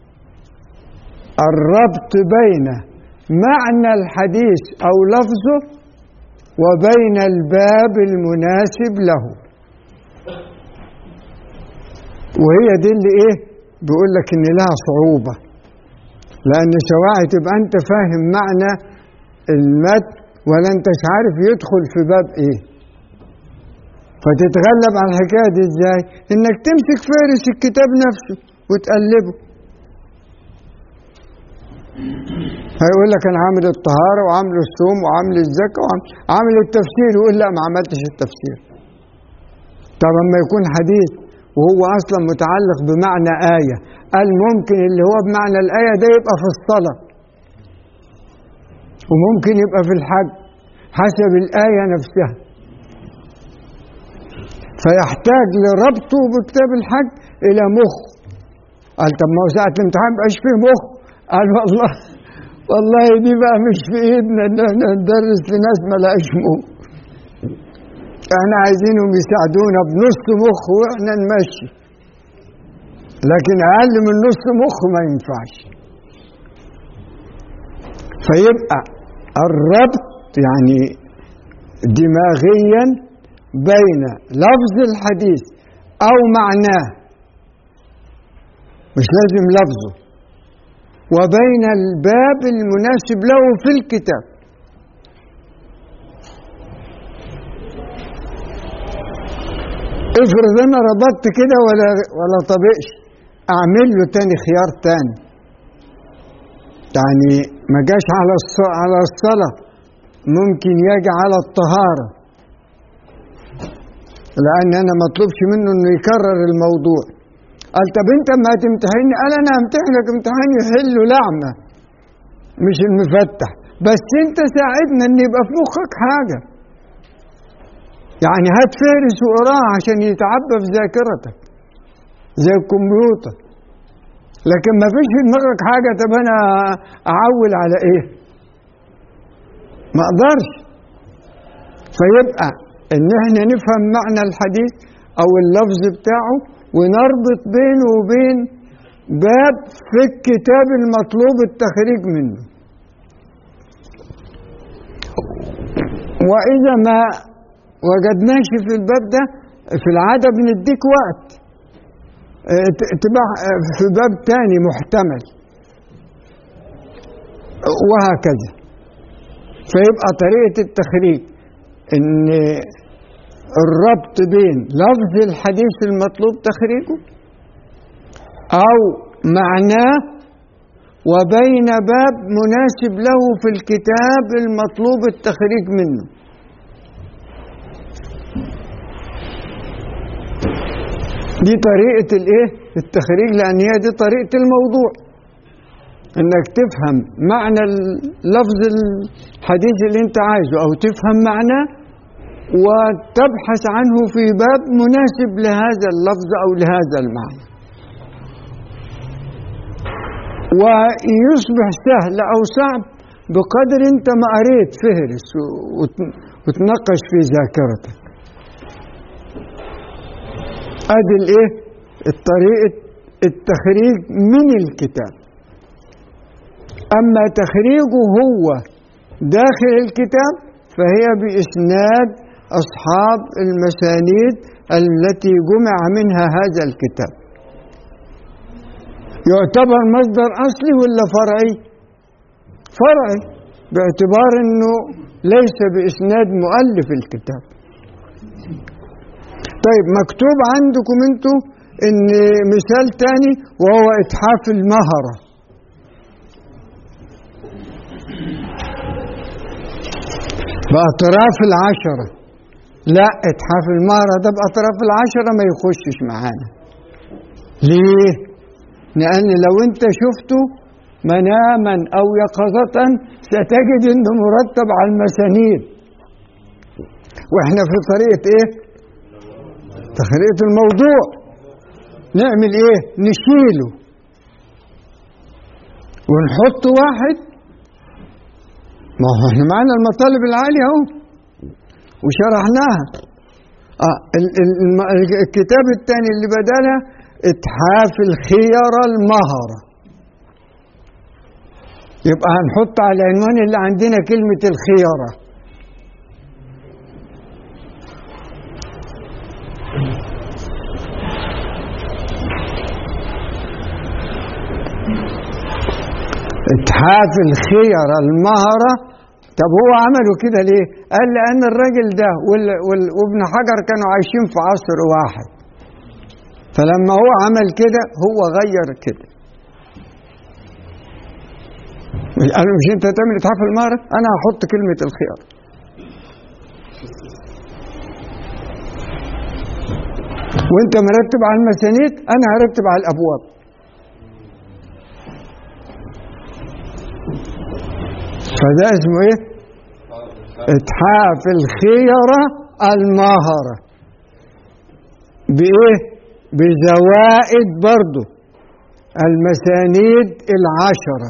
الربط بين معنى الحديث او لفظه وبين الباب المناسب له وهي دي اللي ايه بيقول لك ان لها صعوبه لان سواء تبقى انت فاهم معنى المد ولا انتش عارف يدخل في باب ايه فتتغلب على الحكايه دي ازاي انك تمسك فارس الكتاب نفسه وتقلبه هيقول لك انا عامل الطهاره وعامل الصوم وعامل الزكاه وعامل التفسير يقول لا ما عملتش التفسير طب اما يكون حديث وهو اصلا متعلق بمعنى ايه قال ممكن اللي هو بمعنى الايه ده يبقى في الصلاه وممكن يبقى في الحج حسب الايه نفسها فيحتاج لربطه بكتاب الحج الى مخ قال طب ما هو ساعه الامتحان مبقاش فيه مخ قال والله والله دي بقى مش في ايدنا ان احنا ندرس لناس ما لهاش مخ يبقى احنا عايزينهم يساعدونا بنص مخ واحنا نمشي لكن اقل من نص مخ ما ينفعش فيبقى الربط يعني دماغيا بين لفظ الحديث او معناه مش لازم لفظه وبين الباب المناسب له في الكتاب افرض انا ربطت كده ولا ولا طبقش اعمل له تاني خيار تاني يعني ما جاش على الص- على الصلاه ممكن يجي على الطهاره لان انا مطلوبش منه انه يكرر الموضوع قال طب انت ما هتمتحني قال انا همتحنك امتحان يحل لعمه مش المفتح بس انت ساعدنا ان يبقى في مخك حاجه يعني هات فهرس وقراه عشان يتعبى في ذاكرتك زي الكمبيوتر لكن ما فيش في دماغك حاجه طب انا اعول على ايه ما اقدرش فيبقى ان احنا نفهم معنى الحديث او اللفظ بتاعه ونربط بينه وبين باب في الكتاب المطلوب التخريج منه واذا ما وجدناش في الباب ده في العاده بنديك وقت اه، ت- تبقى اه، في باب تاني محتمل وهكذا فيبقى طريقه التخريج ان الربط بين لفظ الحديث المطلوب تخريجه او معناه وبين باب مناسب له في الكتاب المطلوب التخريج منه دي طريقة الايه التخريج لان هي دي طريقة الموضوع انك تفهم معنى لفظ الحديث اللي انت عايزه او تفهم معناه وتبحث عنه في باب مناسب لهذا اللفظ او لهذا المعنى ويصبح سهل او صعب بقدر انت ما قريت فهرس وت- وتنقش في ذاكرتك ادي الايه الطريقه التخريج من الكتاب اما تخريجه هو داخل الكتاب فهي باسناد اصحاب المسانيد التي جمع منها هذا الكتاب يعتبر مصدر اصلي ولا فرعي فرعي باعتبار انه ليس باسناد مؤلف الكتاب طيب مكتوب عندكم انتوا ان مثال تاني وهو اتحاف المهره باطراف العشره لا اتحاف المهره ده باطراف العشره ما يخشش معانا ليه لان لو انت شفته مناما او يقظه ستجد انه مرتب على المسانيد واحنا في طريقه ايه تخريط الموضوع نعمل ايه نشيله ونحط واحد ما هو احنا معانا المطالب العالية اهو وشرحناها آه ال- ال- الم- الكتاب الثاني اللي بدلها اتحاف الخيرة المهرة يبقى هنحط على العنوان اللي عندنا كلمة الخيرة اتحاف الخيرة المهرة طب هو عملوا كده ليه؟ قال لأن الراجل ده وال- وال- وابن حجر كانوا عايشين في عصر واحد فلما هو عمل كده هو غير كده قالوا مش انت تعمل اتحاف المهرة؟ أنا هحط كلمة الخيار وانت مرتب على المسانيد انا هرتب على الابواب فده اسمه ايه اتحاف الخيرة المهرة بايه بزوائد برضو المسانيد العشرة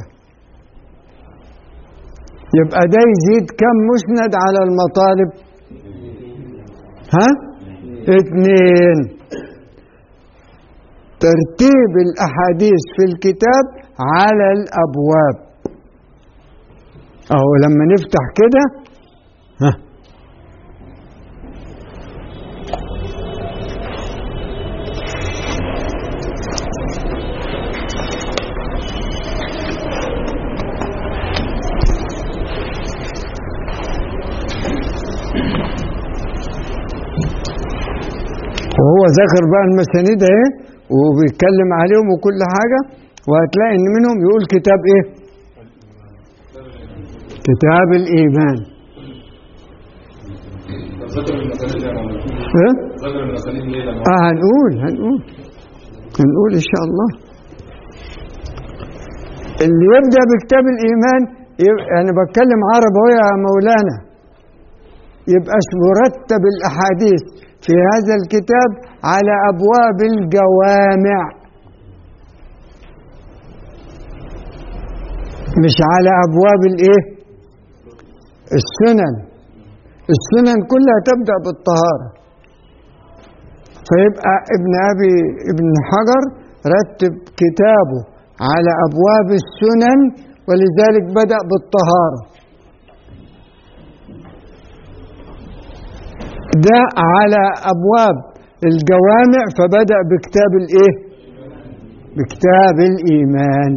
يبقى ده يزيد كم مسند على المطالب ها اثنين ترتيب الأحاديث في الكتاب على الأبواب أهو لما نفتح كده ها وهو ذكر بقى المسانيد اهي وبيتكلم عليهم وكل حاجة وهتلاقي ان منهم يقول كتاب ايه كتاب الايمان طب ذكر المسانيد يا مولانا ها ذكر المسانيد ليه لما اه هنقول هنقول هنقول ان شاء الله اللي يبدا بكتاب الايمان يبقى انا بتكلم عربي اهو يا مولانا يبقى اسمه رتب الاحاديث في هذا الكتاب على ابواب الجوامع مش على ابواب الايه السنن السنن كلها تبدا بالطهاره فيبقى ابن ابي ابن حجر رتب كتابه على ابواب السنن ولذلك بدا بالطهاره ده على ابواب الجوامع فبدا بكتاب الايه بكتاب الايمان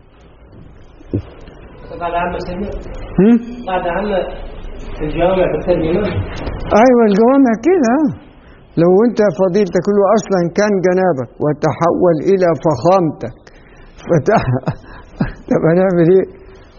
قاعد عامة سنة هم؟ قاعد عامة في الجوامع بالترجمة ايوه الجوامع كده آه. لو انت فضيلتك له اصلا كان جنابك وتحول الى فخامتك فتح طب هنعمل ايه؟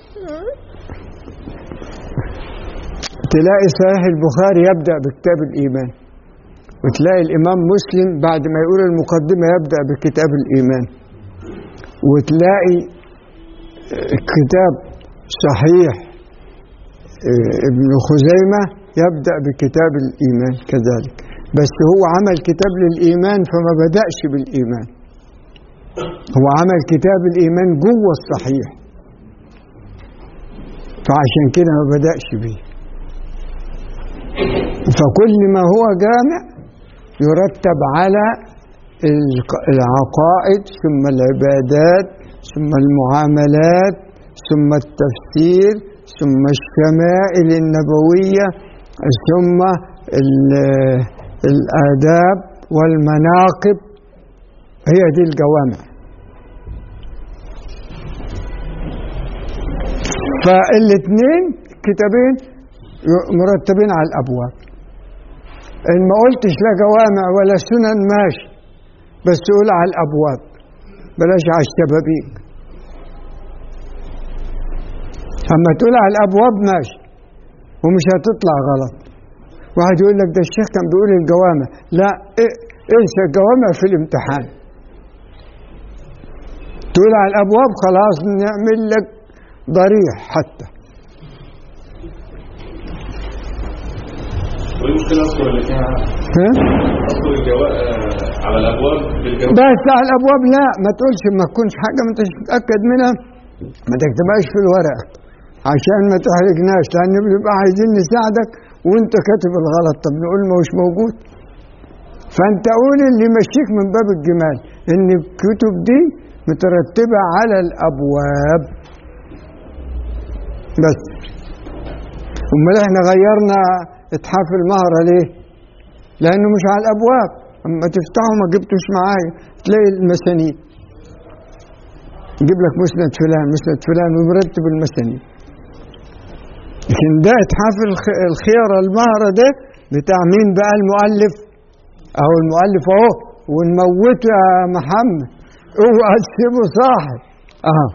تلاقي صحيح البخاري يبدا بكتاب الايمان وتلاقي الامام مسلم بعد ما يقول المقدمه يبدا بكتاب الايمان وتلاقي كتاب صحيح آه، ابن خزيمة يبدأ بكتاب الإيمان كذلك بس هو عمل كتاب للإيمان فما بدأش بالإيمان هو عمل كتاب الإيمان جوه الصحيح فعشان كده ما بدأش بيه فكل ما هو جامع يرتب على الق- العقائد ثم العبادات ثم المعاملات ثم التفسير ثم الشمائل النبوية ثم ال- الآداب والمناقب هي دي الجوامع فالاثنين كتابين مرتبين على الأبواب إن ما قلتش لا جوامع ولا سنن ماشي بس قول على الأبواب بلاش على الشبابيك أما تقول على الأبواب ماشي ومش هتطلع غلط واحد يقول لك ده الشيخ كان بيقول الجوامع لا إيه- انسى الجوامع في الامتحان تقول على الأبواب خلاص نعمل لك ضريح حتى وايه المشكله اذكر الاثنين ها؟ اذكر الجواء على الابواب بالجواء بس على الابواب لا ما تقولش ما تكونش حاجه ما انتش متاكد منها ما تكتبهاش في الورقه عشان ما تحرجناش لان بنبقى عايزين نساعدك وانت كاتب الغلط طب نقول ما هوش موجود فانت قول اللي يمشيك من باب الجمال ان الكتب دي مترتبه على الابواب بس امال احنا غيرنا اتحاف المهره ليه؟ لانه مش على الابواب اما تفتحه ما جبتوش معايا تلاقي المسانيد يجيب لك مسند فلان مسند فلان ومرتب المسانيد لكن ده اتحاف الخ- الخيرة المهرة ده بتاع مين بقى المؤلف اهو المؤلف اهو ونموته يا محمد اوعى تسيبه صاحب اه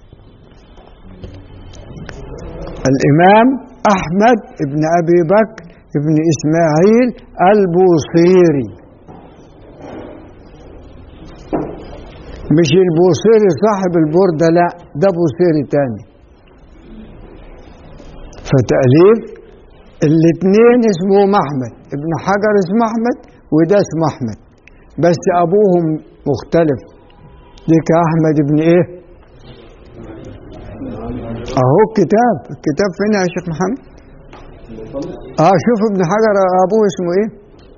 الامام احمد ابن ابي بكر ابن اسماعيل البوصيري مش البوصيري صاحب البردة لا ده بوصيري تاني فتأليف الاثنين اسمهم أحمد ابن حجر اسمه أحمد وده اسمه أحمد بس أبوهم مختلف ليك أحمد ابن إيه أهو الكتاب الكتاب فين يا شيخ محمد آه شوف ابن حجر أبوه اسمه إيه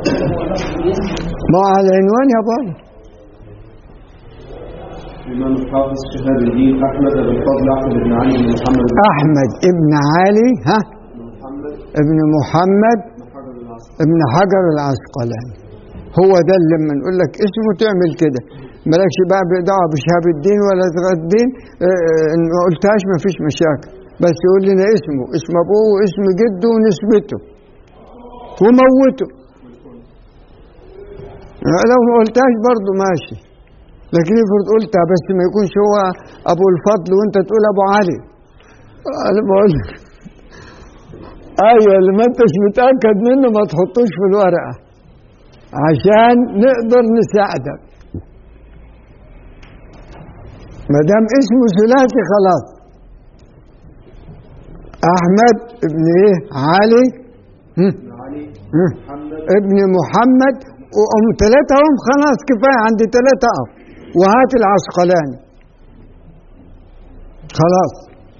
ما على العنوان يا بابا الإمام الحافظ شهاب الدين أحمد بن فضل أحمد بن علي بن محمد بن أحمد ابن علي ها محمد ابن محمد بن حجر العسقلاني ابن حجر العسقلاني هو ده اللي لما نقول لك اسمه تعمل كده مالكش بقى دعوه بشهاب الدين ولا صغر الدين اه، اه، إن ما قلتهاش ما فيش مشاكل بس يقول لنا اسمه اسم ابوه واسم جده ونسبته وموته اه، لو ما قلتهاش برضه ماشي لكن افرض قلتها بس ما يكونش هو ابو الفضل وانت تقول ابو علي انا بقول لك ايوه اللي ما انتش متاكد منه ما تحطوش في الورقه عشان نقدر نساعدك ما دام اسمه ثلاثي خلاص احمد ابن ايه علي هم، بن علي هم، محمد ابن محمد وام ثلاثه هم خلاص كفايه عندي ثلاثه اهو وهات العسقلاني خلاص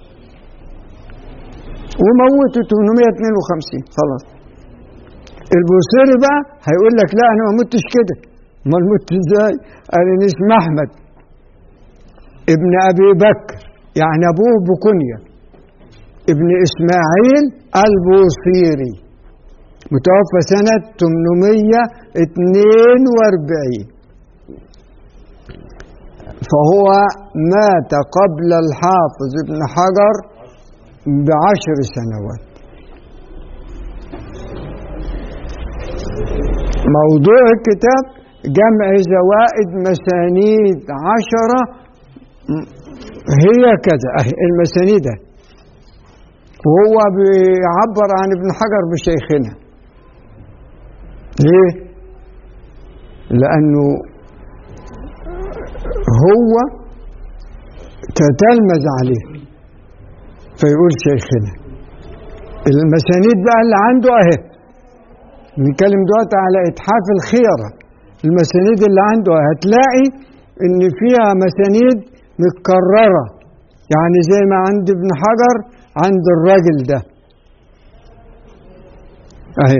وموته 852 خلاص البوصيري بقى هيقول لك لا انا ما متش كده امال مت ازاي؟ قال ان اسمه احمد ابن ابي بكر يعني ابوه بكنيه ابن اسماعيل البوصيري متوفى سنة 842 فهو مات قبل الحافظ ابن حجر بعشر سنوات موضوع الكتاب جمع زوائد مسانيد عشرة م- هي كذا أهي المسانيد أهي. وهو بيعبر عن ابن حجر بشيخنا ليه؟ لأنه هو تتلمذ عليه فيقول شيخنا المسانيد بقى اللي عنده اهي بنتكلم دلوقتي على اتحاف الخيرة المسانيد اللي عنده هتلاقي ان فيها مسانيد متكررة يعني زي ما عند ابن حجر عند الراجل ده اهي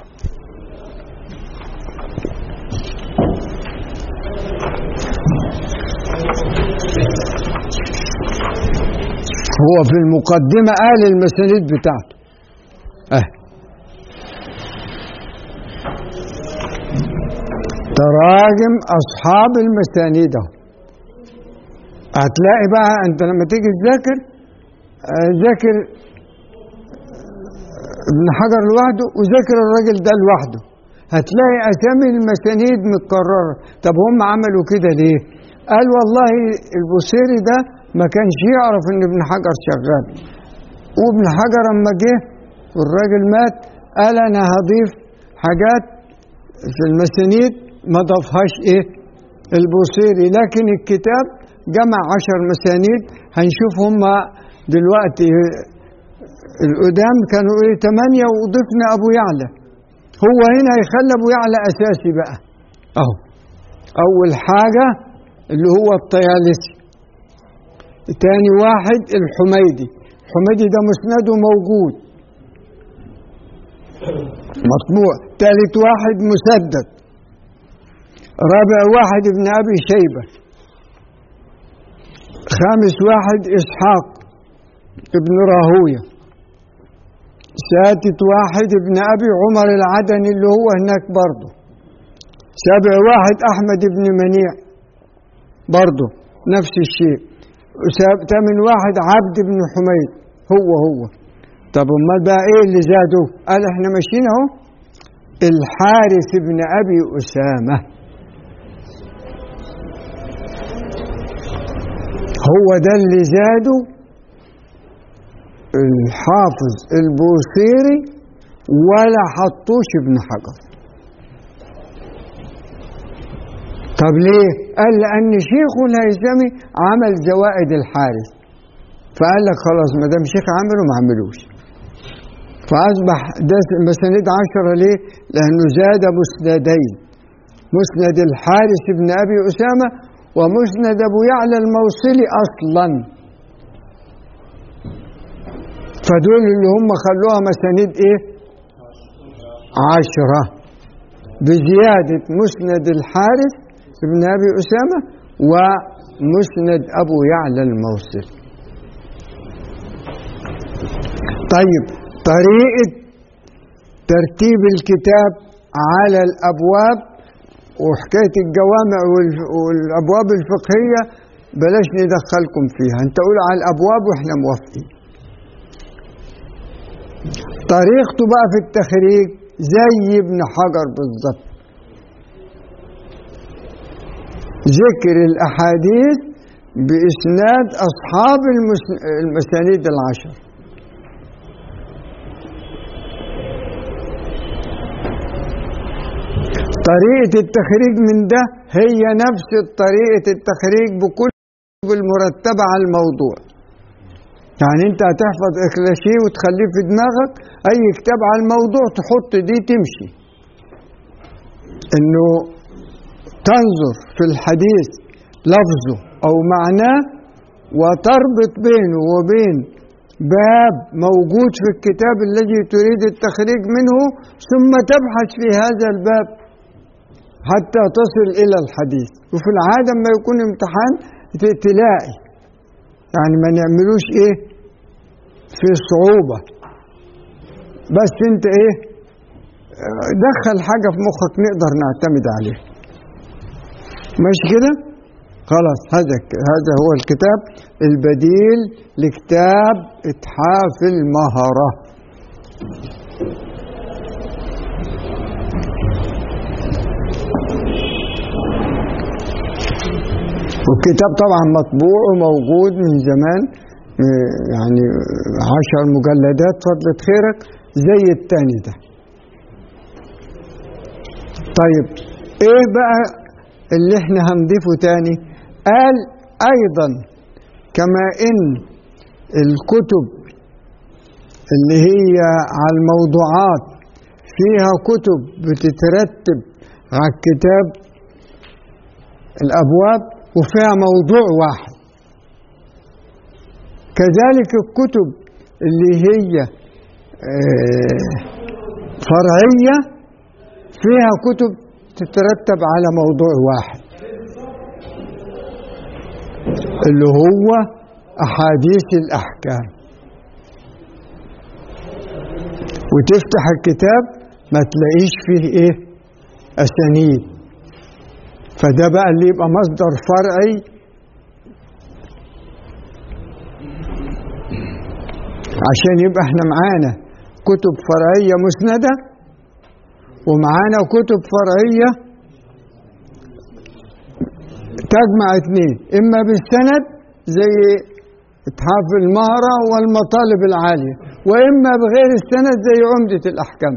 هو في المقدمة قال المسانيد بتاعته اه تراجم أصحاب المسانيد اهو هتلاقي بقى أنت لما تيجي تذاكر آه، ذاكر ابن حجر لوحده وذاكر الراجل ده لوحده هتلاقي أسامي المسانيد متكررة طب هم عملوا كده ليه؟ قال والله البوصيري ده ما كانش يعرف ان ابن حجر شغال وابن حجر اما جه والراجل مات قال انا هضيف حاجات في المسانيد ما ضافهاش ايه البوصيري لكن الكتاب جمع عشر مسانيد هنشوف هم دلوقتي القدام كانوا ايه ثمانية وضفنا ابو يعلى هو هنا هيخلي ابو يعلى اساسي بقى اهو اول حاجة اللي هو الطيالسي تاني واحد الحميدي الحميدي ده مسنده موجود مطبوع تالت واحد مسدد رابع واحد ابن ابي شيبه خامس واحد اسحاق ابن راهويه سادس واحد ابن ابي عمر العدني اللي هو هناك برضه سابع واحد احمد ابن منيع برضه نفس الشيء وساب- تامن واحد عبد بن حميد هو هو طب امال بقى ايه اللي زادوا قال احنا ماشيين اهو الحارث بن ابي اسامه هو ده اللي زادوا الحافظ البوصيري ولا حطوش ابن حجر طب ليه؟ قال لأن شيخه الهيثمي عمل زوائد الحارث فقال لك خلاص ما دام شيخ عمله ما عملوش فأصبح ده مساند عشرة ليه؟ لأنه زاد مسندين مسند الحارث بن أبي أسامة ومسند أبو يعلى الموصلي أصلا فدول اللي هم خلوها مسانيد إيه؟ عشرة بزيادة مسند الحارث بن أبي أسامة ومسند أبو يعلى الموصل طيب طريقة ترتيب الكتاب على الأبواب وحكاية الجوامع والف- والأبواب الفقهية بلاش ندخلكم فيها انت قول على الأبواب وإحنا موافقين طريقته بقى في التخريج زي ابن حجر بالظبط ذكر الأحاديث بإسناد أصحاب المس- المسانيد العشر طريقة التخريج من ده هي نفس طريقة التخريج بكل المرتبة على الموضوع يعني انت هتحفظ اكلاشيه وتخليه في دماغك اي كتاب على الموضوع تحط دي تمشي انه تنظر في الحديث لفظه او معناه وتربط بينه وبين باب موجود في الكتاب الذي تريد التخريج منه ثم تبحث في هذا الباب حتى تصل الى الحديث وفي العاده لما يكون امتحان ت- تلاقي يعني ما نعملوش ايه في صعوبه بس انت ايه آه، دخل حاجه في مخك نقدر نعتمد عليها مش كده خلاص هذا ك- هذا هو الكتاب البديل لكتاب اتحاف المهره والكتاب طبعا مطبوع وموجود من زمان م- يعني عشر مجلدات فضلة خيرك زي التاني ده طيب ايه بقى اللي احنا هنضيفه تاني قال ايضا كما ان الكتب اللي هي على الموضوعات فيها كتب بتترتب على الكتاب الابواب وفيها موضوع واحد كذلك الكتب اللي هي آه، فرعيه فيها كتب تترتب على موضوع واحد اللي هو احاديث الاحكام وتفتح الكتاب ما تلاقيش فيه ايه اسانيد فده بقى اللي يبقى مصدر فرعي عشان يبقى احنا معانا كتب فرعيه مسنده ومعانا كتب فرعيه تجمع اتنين اما بالسند زي اتحاف المهرة والمطالب العالية واما بغير السند زي عمدة الاحكام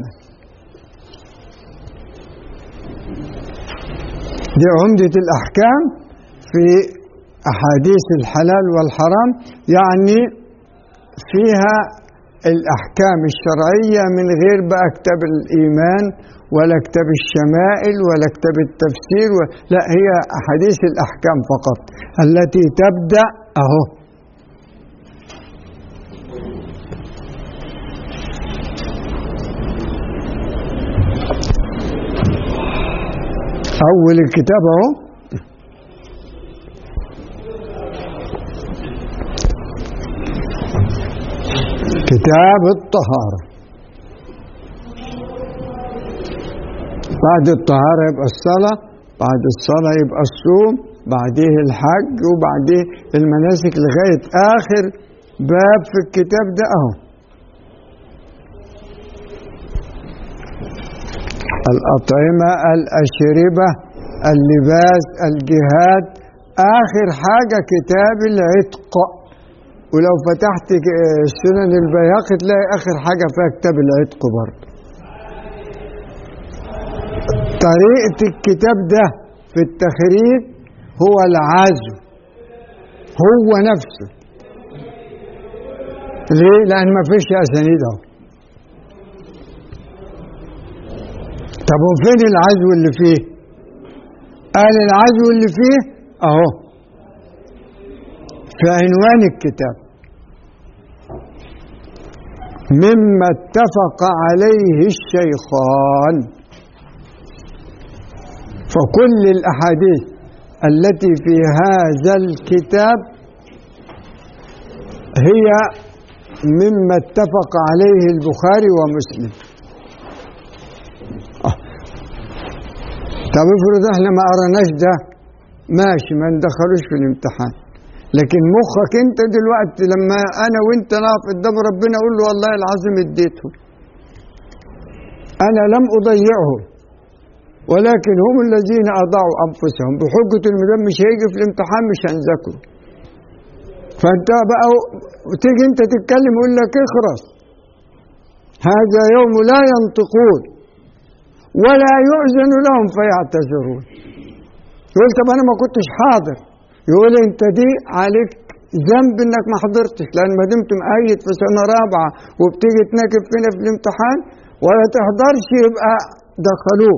دي عمدة الأحكام في أحاديث الحلال والحرام يعني فيها الأحكام الشرعية من غير بقى كتاب الإيمان ولا كتاب الشمائل ولا كتاب التفسير و... لا هي أحاديث الأحكام فقط التي تبدأ أهو أول الكتاب أهو كتاب الطهارة بعد الطهارة يبقى الصلاة بعد الصلاة يبقى الصوم بعديه الحج وبعديه المناسك لغاية آخر باب في الكتاب ده أهو الأطعمة الأشربة اللباس الجهاد آخر حاجة كتاب العتق ولو فتحت ك- سنن البياقي تلاقي آخر حاجة فيها كتاب العتق برضه طريقة الكتاب ده في التخريج هو العزو هو نفسه ليه؟ لأن ما فيش أسانيد أهو طب وفين العزو اللي فيه؟ قال العزو اللي فيه أهو في عنوان الكتاب مما اتفق عليه الشيخان فكل الأحاديث التي في هذا الكتاب هي مما اتفق عليه البخاري ومسلم آه. طب افرض احنا ما قرناش ده ماشي ما ندخلوش في الامتحان لكن مخك انت دلوقتي لما انا وانت نقف قدام ربنا اقول له والله العظيم اديته انا لم اضيعهم ولكن هم الذين اضاعوا انفسهم بحجه المدام مش هيجي في الامتحان مش هنذاكره فانت بقى تيجي انت تتكلم يقول لك اخرس هذا يوم لا ينطقون ولا يؤذن لهم فيعتذرون يقول طب انا ما كنتش حاضر يقول انت دي عليك ذنب انك ما حضرتش لان ما دمت مؤيد في سنه رابعه وبتيجي تناكب فينا في الامتحان ولا تحضرش يبقى دخلوك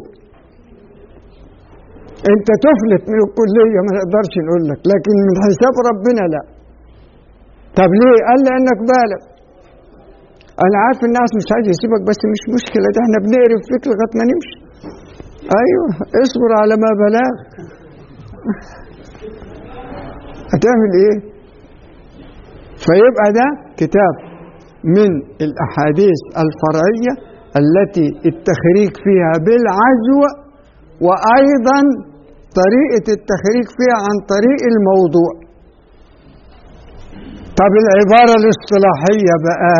انت تفلت من الكليه ما نقدرش نقول لك لكن من حساب ربنا لا طب ليه؟ قال لانك بالغ انا عارف الناس مش عايز يسيبك بس مش مشكله ده احنا بنقرف فيك لغايه ما نمشي ايوه اصبر على ما بلاغ هتعمل ايه فيبقى ده كتاب من الاحاديث الفرعيه التي التخريج فيها بالعزو وايضا طريقه التخريج فيها عن طريق الموضوع طب العباره الاصطلاحيه بقى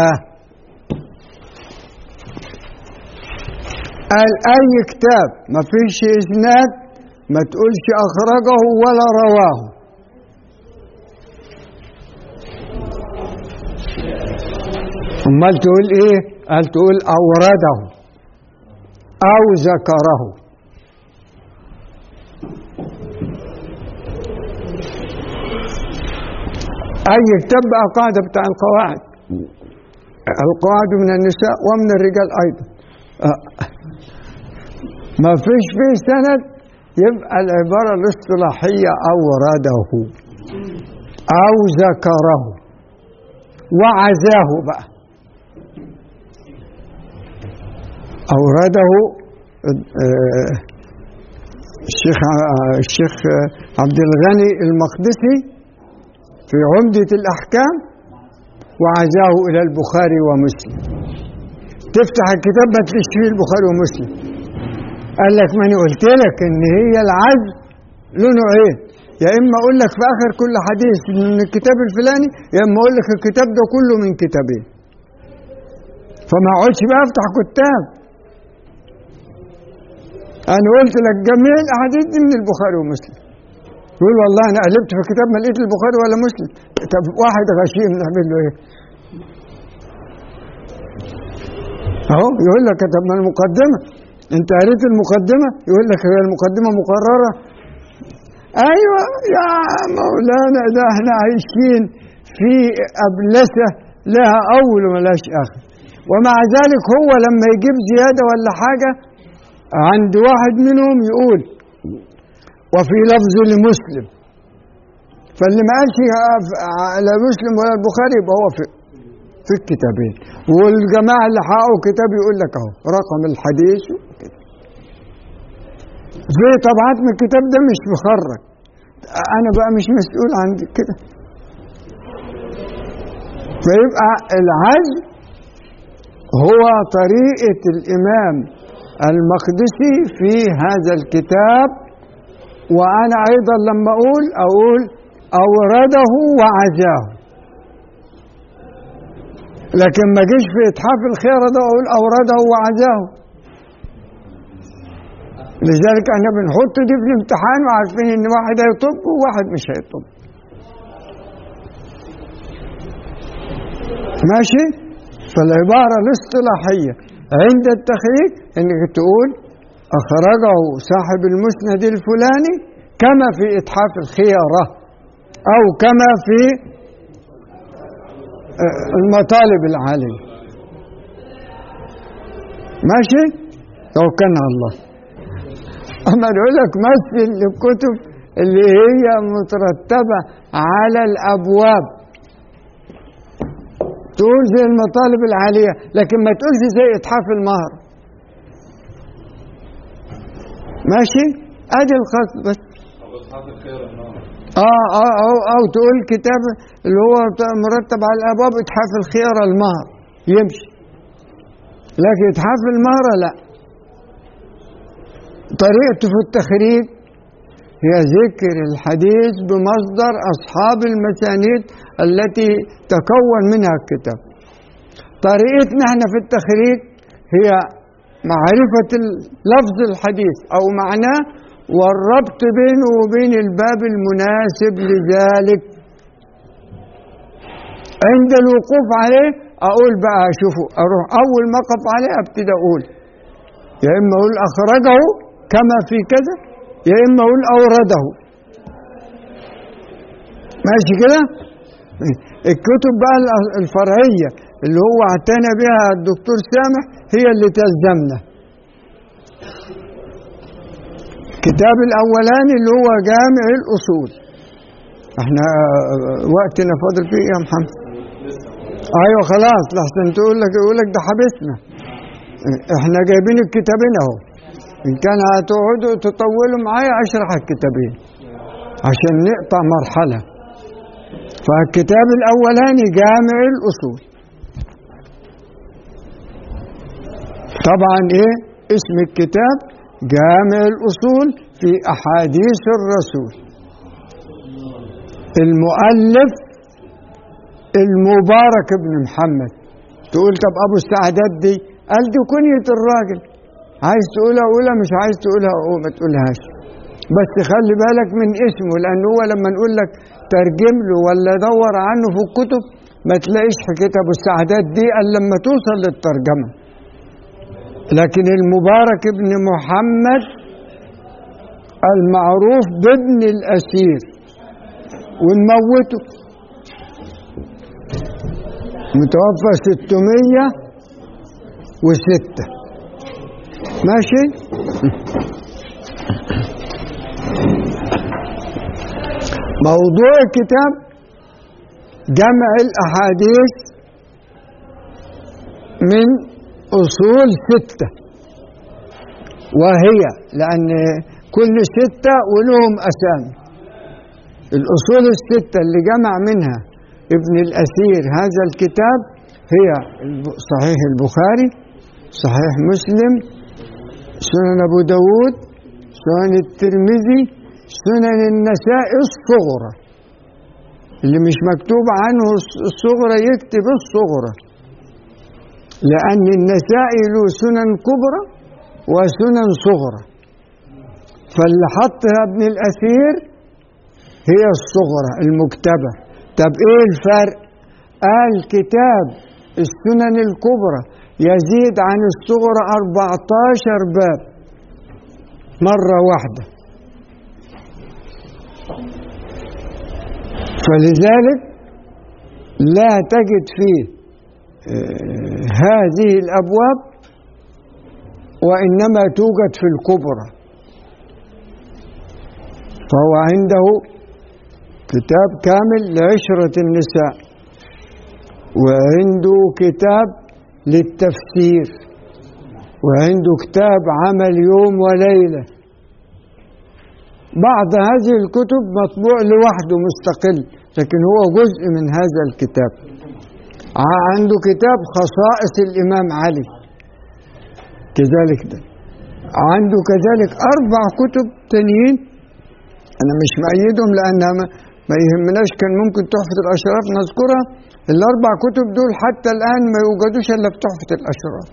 قال اي كتاب ما فيش اسناد ما تقولش اخرجه ولا رواه امال تقول ايه قال تقول اورده او ذكره اي كتاب بقى قاعده بتاع القواعد القواعد من النساء ومن الرجال ايضا آه. ما فيش فيه سند يبقى العباره الاصطلاحيه اورده او ذكره وعزاه بقى أورده آه، الشيخ ع- الشيخ عبد الغني المقدسي في عمدة الأحكام وعزاه إلى البخاري ومسلم تفتح الكتاب ما تلاقيش فيه البخاري ومسلم قال لك ما أنا قلت لك إن هي العزل له نوعين يا إما أقول لك في آخر كل حديث من الكتاب الفلاني يا إما أقول لك الكتاب ده كله من كتابين فما اقعدش بقى افتح كتاب انا قلت لك جميع الاحاديث دي من البخاري ومسلم يقول والله انا قلبت في الكتاب ما لقيت البخاري ولا مسلم طب واحد غشيم نعمل له ايه اهو يقول لك طب ما المقدمه انت قريت المقدمه يقول لك هي المقدمه مقرره ايوه يا مولانا ده احنا عايشين في ابلسه لها اول وملاش اخر ومع ذلك هو لما يجيب زياده ولا حاجه عند واحد منهم يقول وفي لفظ لمسلم فاللي ما قالش على مسلم ولا البخاري يبقى هو في في الكتابين والجماعه اللي حققوا كتاب يقول لك اهو رقم الحديث وكده. في طبعات من الكتاب ده مش مخرج انا بقى مش مسؤول عن كده فيبقى العزل هو طريقة الإمام المقدسي في هذا الكتاب وأنا أيضا لما أقول أقول أورده وعزاه لكن ما جيش في إتحاف الخيرة ده أقول أورده وعزاه لذلك احنا بنحط دي في الامتحان وعارفين ان واحد هيطب وواحد مش هيطب ماشي فالعبارة الاصطلاحية عند التخريج انك تقول اخرجه صاحب المسند الفلاني كما في اتحاف الخيارة او كما في آه، المطالب العالية ماشي توكلنا على الله اما نقول لك مثل الكتب اللي هي مترتبة على الابواب تقول زي المطالب العالية لكن ما تقولش زي إتحاف المهر ماشي ادي القصد بس طب اصحاب الخير النار اه اه او, أو تقول كتاب اللي هو بتاع مرتب على الابواب اتحاف الخيار المهر يمشي لكن اتحاف المهر لا طريقته في التخريج هي ذكر الحديث بمصدر اصحاب المسانيد التي تكون منها الكتاب طريقتنا احنا في التخريج هي معرفة لفظ الحديث أو معناه والربط بينه وبين الباب المناسب لذلك عند الوقوف عليه أقول بقى شوفوا أروح أول ما أقف عليه أبتدي أقول يا إما أقول أخرجه كما في كذا يا إما أقول أورده ماشي كده الكتب بقى الفرعية اللي هو اعتنى بها الدكتور سامح هي اللي تلزمنا الكتاب الأولاني اللي هو جامع الأصول احنا وقتنا فاضل فيه إيه يا محمد ايوه خلاص لحسن تقول لك يقول لك ده حبسنا احنا جايبين الكتابين اهو ان كان هتقعدوا تطولوا معايا اشرح الكتابين عشان نقطع مرحله فالكتاب الاولاني جامع الاصول طبعا ايه اسم الكتاب جامع الاصول في احاديث الرسول المؤلف المبارك ابن محمد تقول طب ابو السعدات دي قال دي كنية الراجل عايز تقولها قولها مش عايز تقولها قول ما تقولهاش بس خلي بالك من اسمه لان هو لما نقول لك ترجم له ولا دور عنه في الكتب ما تلاقيش حكايه ابو السعدات دي الا لما توصل للترجمه لكن المبارك ابن محمد المعروف بابن الاسير ونموته متوفى ستمية وستة ماشي موضوع الكتاب جمع الأحاديث من أصول ستة وهي لأن كل ستة ولهم أسامي الأصول الستة اللي جمع منها ابن الأثير هذا الكتاب هي صحيح البخاري صحيح مسلم سنن أبو داود سنن الترمذي سنن النساء الصغرى اللي مش مكتوب عنه الصغرى يكتب الصغرى لأن النسائي له سنن كبرى وسنن صغرى فاللي حطها ابن الأثير هي الصغرى المكتبة طب ايه الفرق قال كتاب السنن الكبرى يزيد عن الصغرى 14 باب مرة واحدة فلذلك لا تجد فيه هذه الأبواب وإنما توجد في الكبرى فهو عنده كتاب كامل لعشرة النساء وعنده كتاب للتفسير وعنده كتاب عمل يوم وليلة بعض هذه الكتب مطبوع لوحده مستقل لكن هو جزء من هذا الكتاب عنده كتاب خصائص الإمام علي كذلك ده عنده كذلك أربع كتب تانيين أنا مش مأيدهم لأنها ما, ما يهمناش كان ممكن تحفة الأشراف نذكرها الأربع كتب دول حتى الآن ما يوجدوش إلا في تحفة الأشراف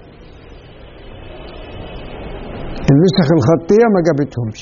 النسخ الخطية ما جابتهمش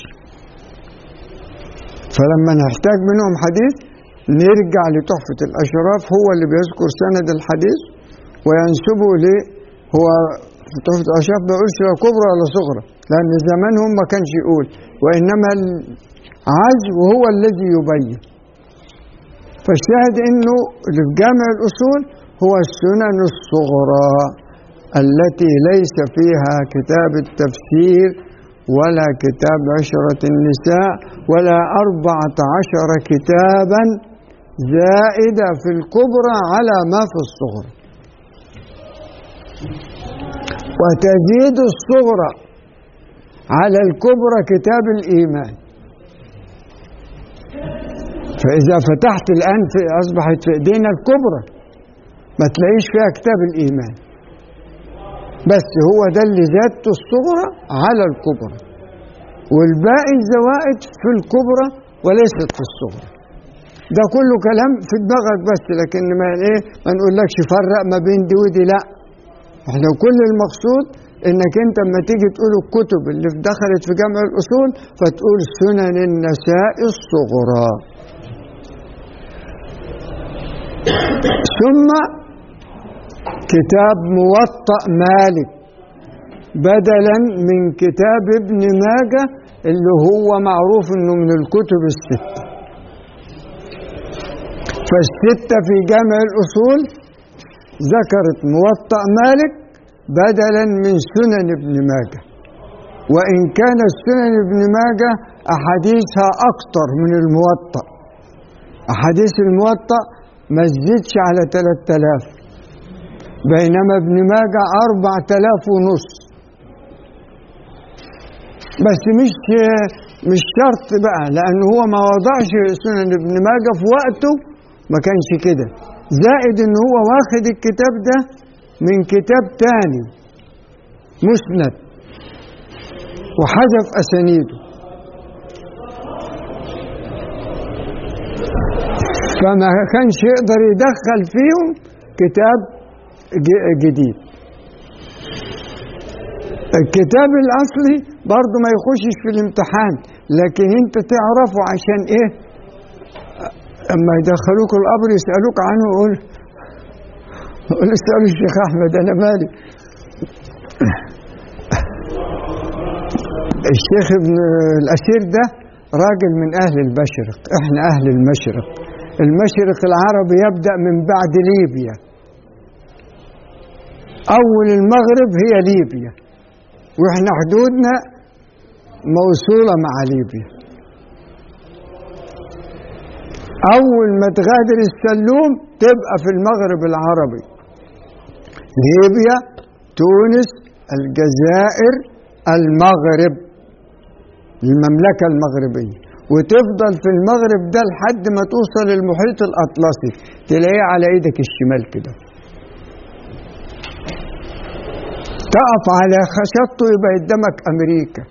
فلما نحتاج منهم حديث نرجع لتحفة الأشراف هو اللي بيذكر سند الحديث وينسبه ليه هو في تحفة الأشراف ما يقولش لا كبرى ولا صغرى لأن زمانهم ما كانش يقول وإنما العزو هو الذي يبين فالشاهد انه اللي في جامع الاصول هو السنن الصغرى التي ليس فيها كتاب التفسير ولا كتاب عشرة النساء ولا أربعة عشر كتابا زائدة في الكبرى على ما في الصغرى وتزيد الصغرى على الكبرى كتاب الإيمان فإذا فتحت الآن في أصبحت في إيدينا الكبرى ما تلاقيش فيها كتاب الإيمان بس هو ده اللي زادته الصغرى على الكبرى والباقي الزوائد في الكبرى وليست في الصغرى ده كله كلام في دماغك بس لكن ما ايه ما نقولكش فرق ما بين دي ودي لا احنا كل المقصود انك انت لما تيجي تقول الكتب اللي دخلت في جمع الاصول فتقول سنن النساء الصغرى ثم كتاب موطأ مالك بدلا من كتاب ابن ماجه اللي هو معروف انه من الكتب الستة فالستة في جامع الأصول ذكرت موطأ مالك بدلا من سنن ابن ماجه وإن كان السنن ابن ماجه أحاديثها أكثر من الموطأ أحاديث الموطأ ما تزيدش على 3000 بينما ابن ماجه 4000 ونص بس مش مش شرط بقى لأن هو ما وضعش سنن ابن ماجه في وقته ما كانش كده زائد ان هو واخد الكتاب ده من كتاب تاني مسند وحذف اسانيده فما كانش يقدر يدخل فيهم كتاب ج- جديد الكتاب الاصلي برضه ما يخشش في الامتحان لكن انت تعرفه عشان ايه اما يدخلوك القبر يسالوك عنه قول قول اسالوا الشيخ احمد انا مالي الشيخ ابن الاسير ده راجل من اهل المشرق احنا اهل المشرق المشرق العربي يبدا من بعد ليبيا اول المغرب هي ليبيا واحنا حدودنا موصوله مع ليبيا أول ما تغادر السلوم تبقى في المغرب العربي ليبيا تونس الجزائر المغرب المملكة المغربية وتفضل في المغرب ده لحد ما توصل المحيط الأطلسي تلاقيه على إيدك الشمال كده تقف على خشبته يبقى قدامك أمريكا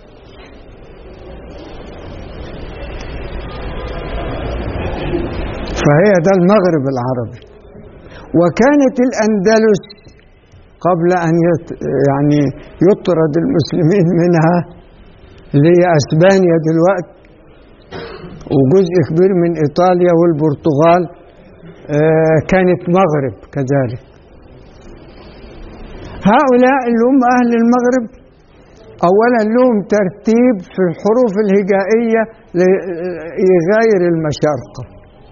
فهي ده المغرب العربي وكانت الأندلس قبل أن يت يعني يطرد المسلمين منها اللي هي أسبانيا دلوقتي وجزء كبير من إيطاليا والبرتغال آه، كانت مغرب كذلك هؤلاء اللي هم أهل المغرب أولا لهم ترتيب في الحروف الهجائية ل- يغاير المشارقة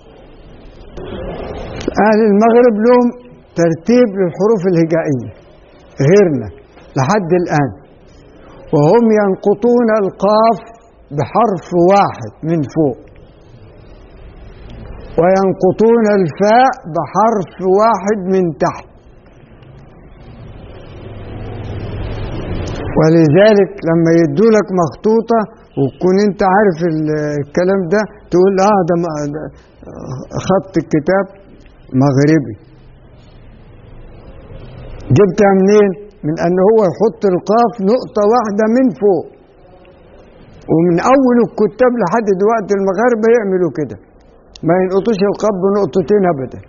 أهل المغرب لهم ترتيب للحروف الهجائية غيرنا لحد الآن وهم ينقطون القاف بحرف واحد من فوق وينقطون الفاء بحرف واحد من تحت ولذلك لما يدولك مخطوطة وتكون انت عارف ال- الكلام ده تقول اه ده م- ده خط الكتاب مغربي جبتها منين؟ من ان هو يحط القاف نقطة واحدة من فوق ومن اول الكتاب لحد دلوقتي المغاربة يعملوا كده ما ينقطوش القاف بنقطتين ابدا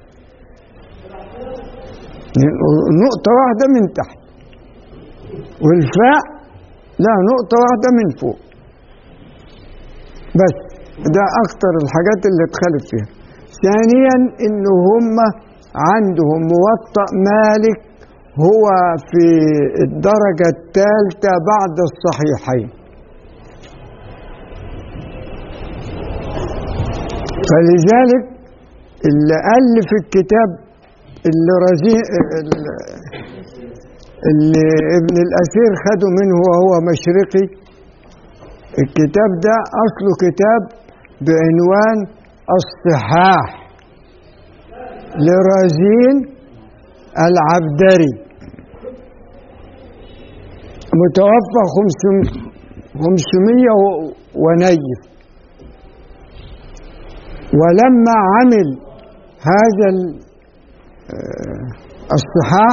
ينقطوا نقطة واحدة من تحت والفاء لا نقطة واحدة من فوق بس ده أكتر الحاجات اللي اتخلف فيها ثانيا إن هم عندهم موطأ مالك هو في الدرجة الثالثة بعد الصحيحين فلذلك اللي ألف الكتاب اللي رزي اللي ابن الأثير خده منه وهو مشرقي الكتاب ده أصله كتاب بعنوان الصحاح لرزين العبدري متوفى 500 و- ونيف ولما عمل هذا ال- آه، الصحاح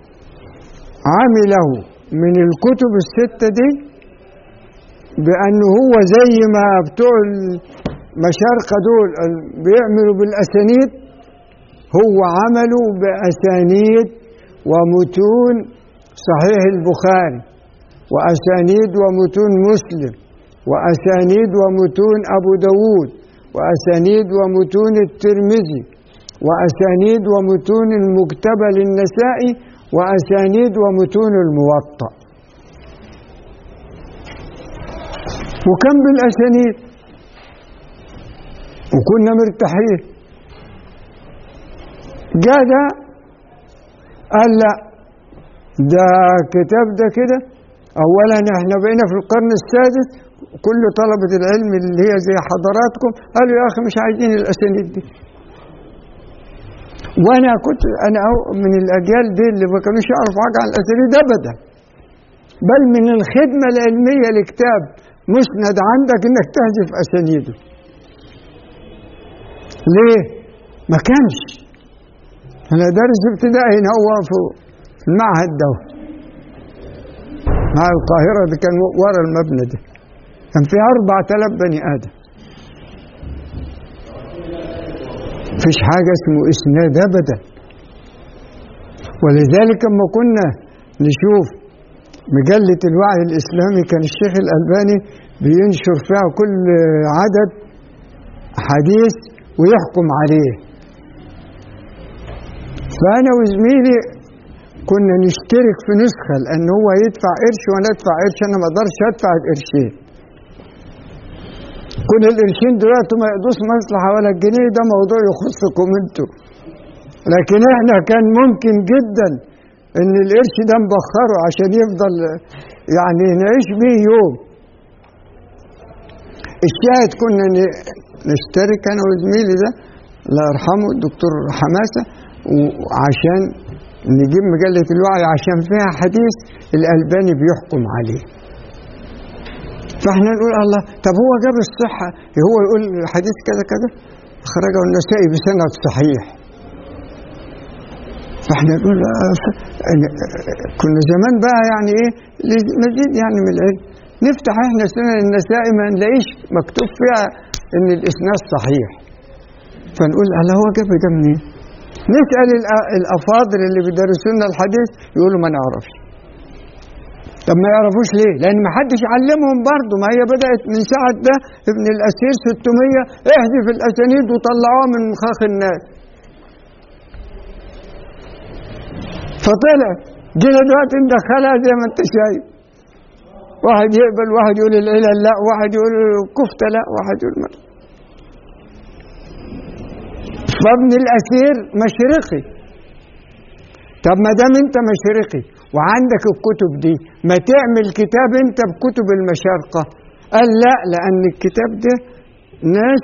عمله من الكتب الستة دي بأنه هو زي ما بتوع المشارقة دول ال- بيعملوا بالأسانيد هو عمله بأسانيد ومتون صحيح البخاري وأسانيد ومتون مسلم وأسانيد ومتون أبو داود وأسانيد ومتون الترمذي وأسانيد ومتون المكتبة للنسائي وأسانيد ومتون الموطأ وكم بالأسانيد وكنا مرتاحين جاء ده قال لا ده كتاب ده كده اولا احنا بقينا في القرن السادس كل طلبة العلم اللي هي زي حضراتكم قالوا يا اخي مش عايزين الاسانيد دي وانا كنت انا أو- من الاجيال دي اللي ما كانوش يعرفوا حاجه عن الاسانيد ابدا بل من الخدمه العلميه لكتاب مسند عندك انك تحذف اسانيده ليه؟ ما كانش انا دارس ابتدائي هنا هو في المعهد ده مع القاهره اللي كان ورا المبنى ده كان فيه 4000 بني ادم مفيش حاجه اسمه اسناد ابدا ولذلك لما كنا نشوف مجلة الوعي الإسلامي كان الشيخ الألباني بينشر فيها كل عدد حديث ويحكم عليه فأنا وزميلي كنا نشترك في نسخة لأن هو يدفع قرش وأنا أدفع قرش أنا ما أقدرش أدفع القرشين كل القرشين دلوقتي ما يقضوش مصلحة ولا الجنيه ده موضوع يخصكم انتوا لكن احنا كان ممكن جدا ان القرش ده نبخره عشان يفضل يعني نعيش بيه يوم الشاهد كنا ن- نشترك انا وزميلي ده الله يرحمه الدكتور حماسه وعشان نجيب مجلة الوعي عشان فيها حديث الألباني بيحكم عليه فاحنا نقول الله طب هو جاب الصحة هو يقول حديث كذا كذا أخرجه النسائي بسند صحيح فاحنا نقول آه، ف- آه، كنا زمان بقى يعني ايه مزيد يعني من العلم نفتح احنا سنن النسائي ما نلاقيش مكتوب فيها ان الاسناد صحيح فنقول الله هو جاب ده منين؟ نسال الأ- الافاضل اللي بيدرسوا لنا الحديث يقولوا ما نعرفش طب ما يعرفوش ليه؟ لان ما حدش علمهم برضه ما هي بدات من ساعه ده ابن الاسير 600 احذف الاسانيد وطلعوها من مخاخ الناس فطلع جينا دلوقتي ندخلها زي ما انت شايف واحد يقبل واحد يقول العلل لا واحد يقول الكفته لا واحد يقول ما فابن الاسير مشرقي طب ما دام انت مشرقي وعندك الكتب دي ما تعمل كتاب انت بكتب المشارقه قال لا لان الكتاب ده ناس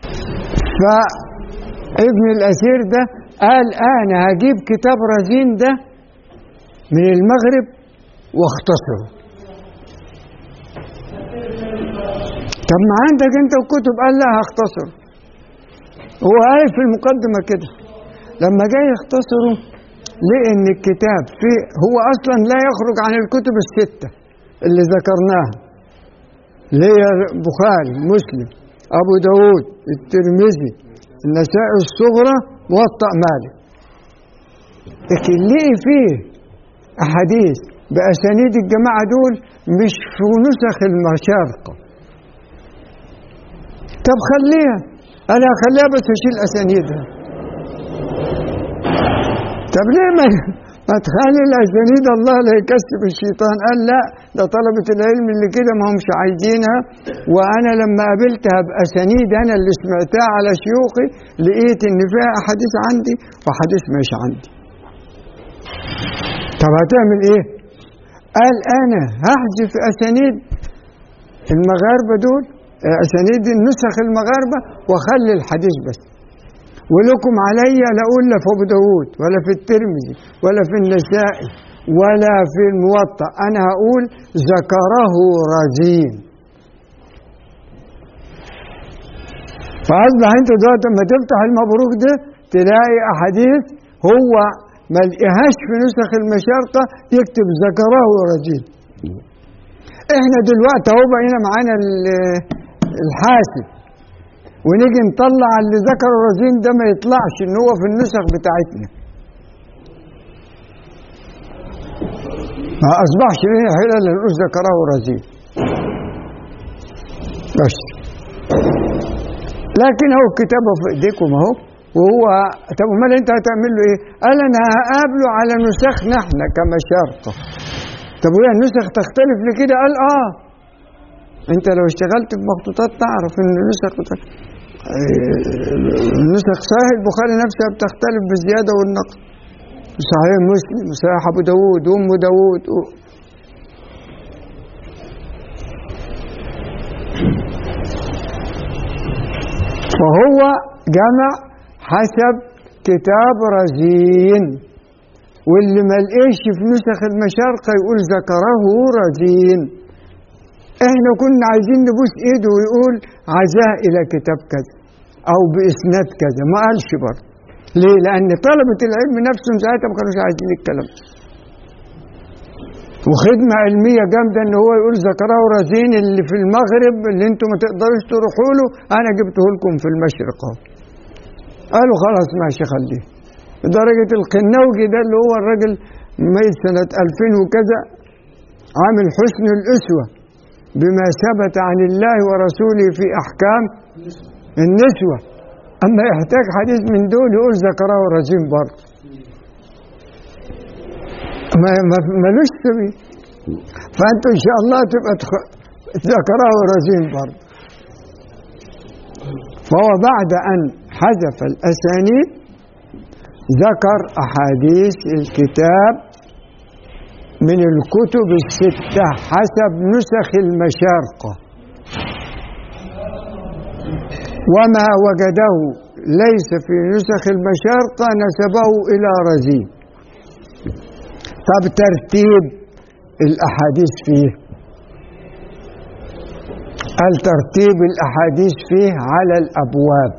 فابن الاسير ده قال انا هجيب كتاب رزين ده من المغرب واختصره طب ما عندك انت الكتب قال لا هختصره هو قال في المقدمه كده لما جاي يختصره لقى ان الكتاب فيه هو اصلا لا يخرج عن الكتب السته اللي ذكرناها اللي هي البخاري مسلم ابو داود الترمذي النسائي الصغرى موطأ مالك لكن لقي فيه احاديث باسانيد الجماعه دول مش في نسخ المشارقه طب خليها انا هخليها بس اشيل اسانيدها طب ليه ما ما تخلي الاسانيد الله لا يكسب الشيطان قال لا ده طلبة العلم اللي كده ما همش عايزينها وانا لما قابلتها باسانيد انا اللي سمعتها على شيوخي لقيت ان فيها احاديث عندي واحاديث مش عندي طب هتعمل ايه قال انا هحذف اسانيد المغاربه دول اسانيد النسخ المغاربه واخلي الحديث بس ولكم علي لا اقول لا في ابو داود ولا في الترمذي ولا في النسائي ولا في الموطأ أنا هقول ذكره رزين فأصبح أنت دلوقتي لما تفتح المبروك ده تلاقي أحاديث هو ما لقيهاش في نسخ المشارقة يكتب ذكره رزين احنا دلوقتي اهو بقينا معانا ال- الحاسب ونيجي نطلع اللي ذكره رزين ده ما يطلعش ان هو في النسخ بتاعتنا ما اصبحش لنا حيله الا نقول ذكره رزين بس لكن هو كتابه في ايديكم اهو وهو طب امال انت هتعمل له ايه؟ قال انا هقابله على نسخنا احنا كمشارقه طب وهي النسخ تختلف لكده؟ قال اه انت لو اشتغلت في مخطوطات تعرف ان النسخ بت- النسخ صحيح البخاري نفسها بتختلف بالزياده والنقص صحيح مسلم صحيح ابو داود وام داود و... فهو جمع حسب كتاب رزين واللي ما لقيش في نسخ المشارقة يقول ذكره رزين احنا كنا عايزين نبوس ايده ويقول عزاه الى كتاب كذا او باسناد كذا ما قالش برضه ليه لان طلبة العلم نفسهم ساعتها ما كانوش عايزين الكلام ده. وخدمة علمية جامدة ان هو يقول ذكره رزين اللي في المغرب اللي انتم ما تقدروش تروحوا له انا جبته لكم في المشرق اهو قالوا خلاص ماشي خليه لدرجة القنوجي ده اللي هو الراجل ميت سنة 2000 وكذا عامل حسن الأسوة بما ثبت عن الله ورسوله في أحكام النسوة أما يحتاج حديث من دول يقول ذكره رجيم برضه ما ما- ملوش سبيل فأنتوا إن شاء الله تبقى تخ- ذكره رجيم برضه فهو بعد أن حذف الأسانيد ذكر أحاديث الكتاب من الكتب الستة حسب نسخ المشارقة وما وجده ليس في نسخ المشارقة نسبه إلى رزين طب ترتيب الأحاديث فيه قال ترتيب الأحاديث فيه على الأبواب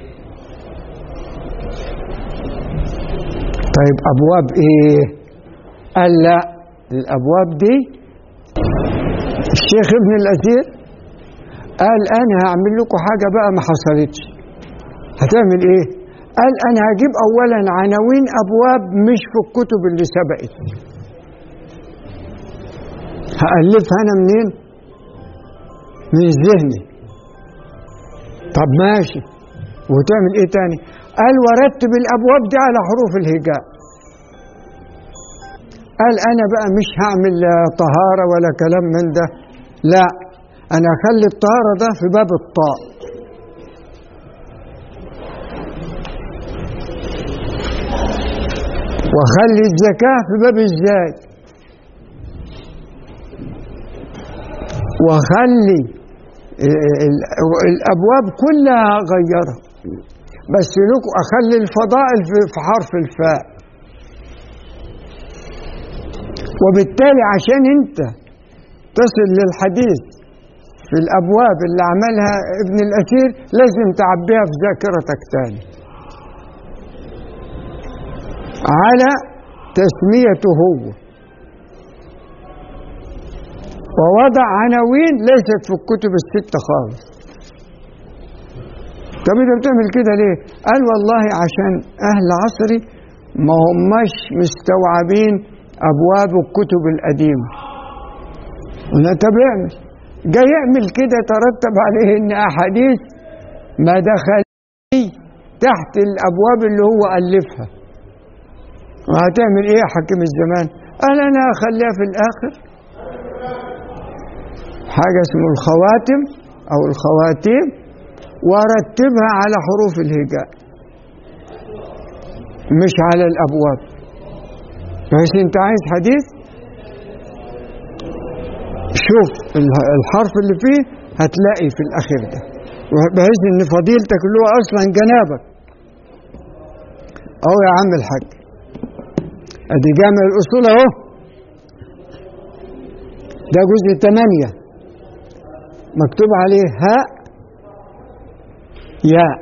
طيب أبواب إيه؟ قال لا الأبواب دي الشيخ ابن الأثير قال أنا هعمل لكم حاجة بقى ما حصلتش هتعمل إيه؟ قال أنا هجيب أولا عناوين أبواب مش في الكتب اللي سبقت هألفها أنا منين؟ من ذهني طب ماشي وتعمل ايه تاني قال ورتب الابواب دي على حروف الهجاء قال انا بقى مش هعمل لا طهارة ولا كلام من ده لا انا اخلي الطهارة ده في باب الطاء واخلي الزكاة في باب الزاد واخلي ال- ال- الابواب كلها غيرها بس لكم اخلي الفضائل في في حرف الفاء وبالتالي عشان انت تصل للحديث في الابواب اللي عملها ابن الاثير لازم تعبيها في ذاكرتك تاني على تسميته هو ووضع عناوين ليست في الكتب الستة خالص طب انت بتعمل كده ليه؟ قال والله عشان اهل عصري ما هماش مستوعبين ابواب الكتب القديمة قلنا طب اعمل جاي يعمل كده ترتب عليه ان احاديث ما دخل تحت الابواب اللي هو الفها وهتعمل ايه يا حكيم الزمان؟ قال انا هخليها في الاخر حاجة اسمه الخواتم أو الخواتيم ورتبها على حروف الهجاء مش على الأبواب بس أنت عايز حديث شوف ال- الحرف اللي فيه هتلاقي في الأخير ده بحيث إن فضيلتك اللي هو أصلا جنابك أهو يا عم الحاج أدي جامع الأصول أهو ده جزء ثمانية مكتوب عليه هاء ياء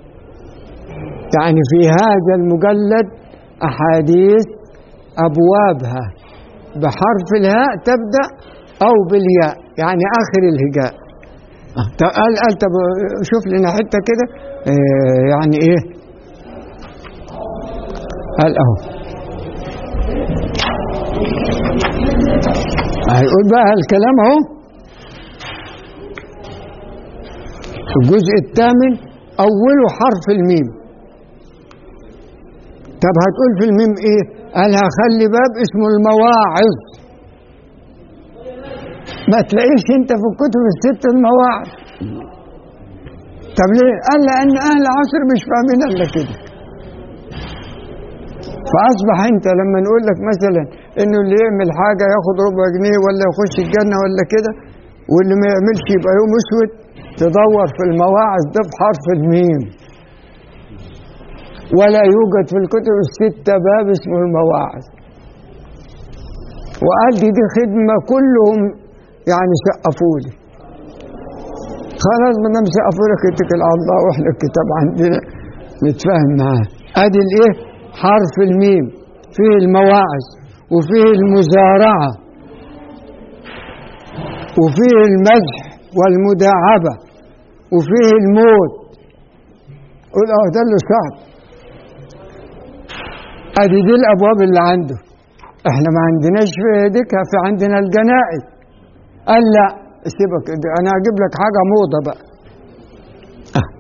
يعني في هذا المجلد أحاديث أبوابها بحرف الهاء تبدأ أو بالياء يعني آخر الهجاء آه، طب قال قال طب شوف لنا حتة كده آه، يعني إيه قال أهو هيقول بقى الكلام أهو الجزء الثامن أوله حرف الميم طب هتقول في الميم إيه؟ قال هخلي باب اسمه المواعظ ما تلاقيش انت في الكتب الست المواعظ طب ليه؟ قال لأن أهل عصر مش فاهمين إلا كده فأصبح أنت لما نقول لك مثلا إنه اللي يعمل حاجة ياخد ربع جنيه ولا يخش الجنة ولا كده واللي ما يعملش يبقى يوم أسود تدور في المواعظ ده بحرف الميم ولا يوجد في الكتب الستة باب اسمه المواعظ وقال دي دي خدمة كلهم يعني سقفوا لي خلاص ما دام سقفوا لك اتكل على الله واحنا الكتاب عندنا نتفاهم معاه ادي الايه حرف الميم فيه المواعظ وفيه المزارعة وفيه المدح والمداعبة وفيه الموت قول اه ده اللي صعب ادي دي الابواب اللي عنده احنا ما عندناش في ديكها في عندنا الجنائز قال لا سيبك ده انا هجيب لك حاجه موضه بقى آه.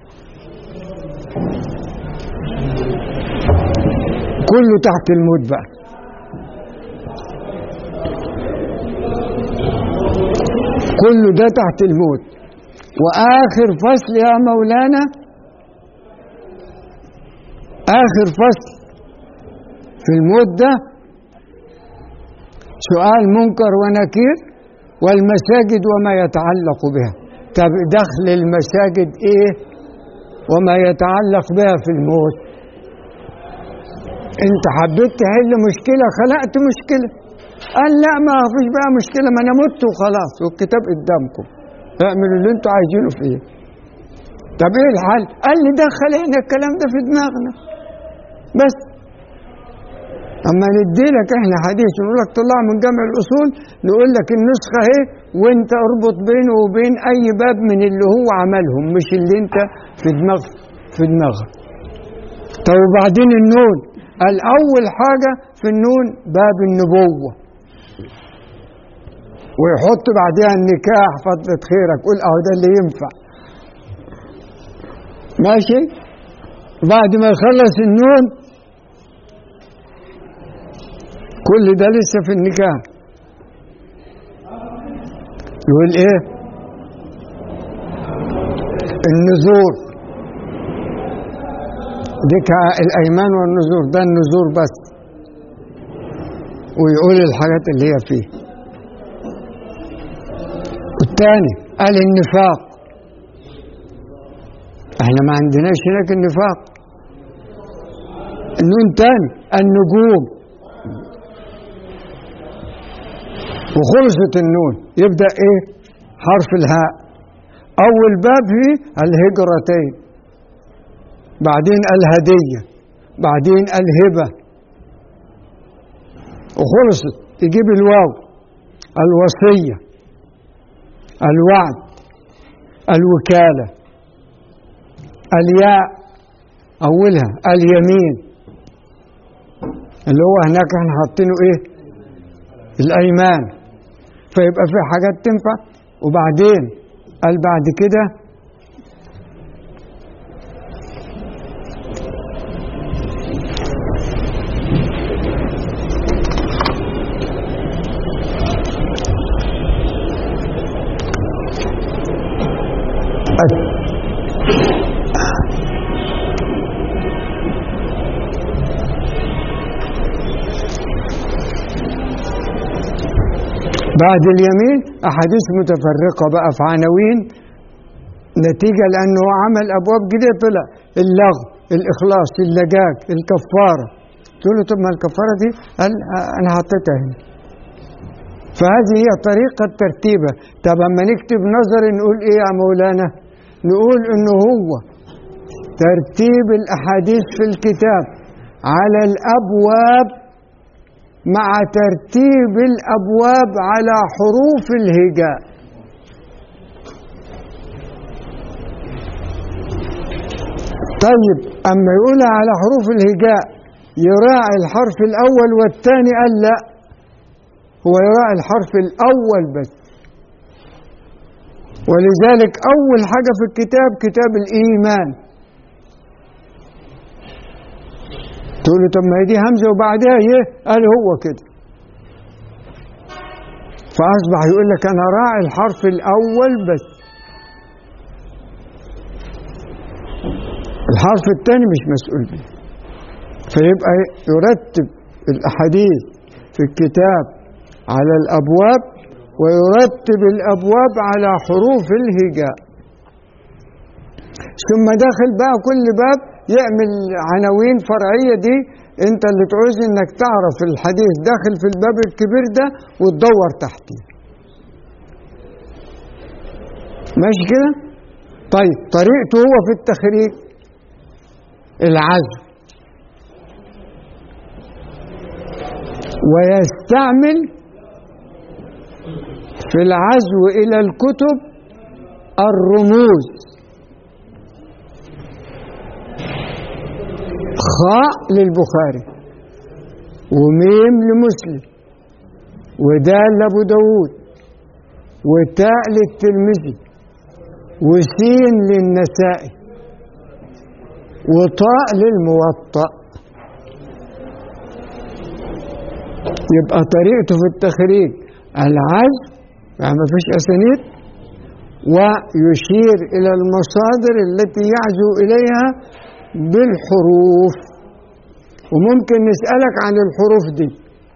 كله تحت الموت بقى كله ده تحت الموت واخر فصل يا مولانا اخر فصل في الموت ده سؤال منكر ونكير والمساجد وما يتعلق بها طب دخل المساجد ايه وما يتعلق بها في الموت انت حبيت تحل مشكلة خلقت مشكلة قال لا ما فيش بقى مشكلة ما انا مت وخلاص والكتاب قدامكم اعملوا اللي انتوا عايزينه فيه طب ايه الحل قال لي دخل احنا الكلام ده في دماغنا بس اما ندي لك احنا حديث نقول لك طلع من جمع الاصول نقول لك النسخه اهي وانت اربط بينه وبين اي باب من اللي هو عملهم مش اللي انت في دماغ في دماغك طب وبعدين النون قال اول حاجه في النون باب النبوه ويحط بعدها النكاح فضلة خيرك قول اهو ده اللي ينفع ماشي بعد ما يخلص النون كل ده لسه في النكاح يقول ايه النذور ديك الايمان والنذور ده النذور بس ويقول الحاجات اللي هي فيه والتاني قال النفاق احنا ما عندناش هناك النفاق النون تاني النجوم وخلصت النون يبدأ ايه حرف الهاء اول باب فيه الهجرتين بعدين الهدية بعدين الهبة وخلصت تجيب الواو الوصية الوعد الوكالة الياء أولها اليمين اللي هو هناك احنا حاطينه ايه الأيمان فيبقى في حاجات تنفع وبعدين قال بعد كده بعد اليمين أحاديث متفرقة بقى في عناوين نتيجة لأنه عمل أبواب جديدة طلع اللغو الإخلاص اللجاج الكفارة تقول له طب ما الكفارة دي قال أنا حطيتها هنا فهذه هي طريقة ترتيبها طب اما نكتب نظر نقول ايه يا مولانا نقول انه هو ترتيب الاحاديث في الكتاب على الابواب مع ترتيب الابواب على حروف الهجاء طيب اما يقولها على حروف الهجاء يراعي الحرف الاول والثاني قال لا هو يراعي الحرف الاول بس ولذلك اول حاجه في الكتاب كتاب الايمان تقول له طب ما هي دي همزه وبعدها ايه قال هو كده فاصبح يقول لك انا راعي الحرف الاول بس الحرف الثاني مش مسؤول به فيبقى يرتب الاحاديث في الكتاب على الابواب ويرتب الابواب على حروف الهجاء ثم داخل بقى كل باب يعمل عناوين فرعيه دي انت اللي تعوز انك تعرف الحديث داخل في الباب الكبير ده وتدور تحتيه ماشي كده طيب طريقته هو في التخريج العزم ويستعمل في العزو إلى الكتب الرموز خاء للبخاري وميم لمسلم ودال لأبو داود وتاء للترمذي وسين للنسائي وطاء للموطأ يبقى طريقته في التخريج العزم يعني ما فيش أسانيد ويشير إلى المصادر التي يعزو إليها بالحروف وممكن نسألك عن الحروف دي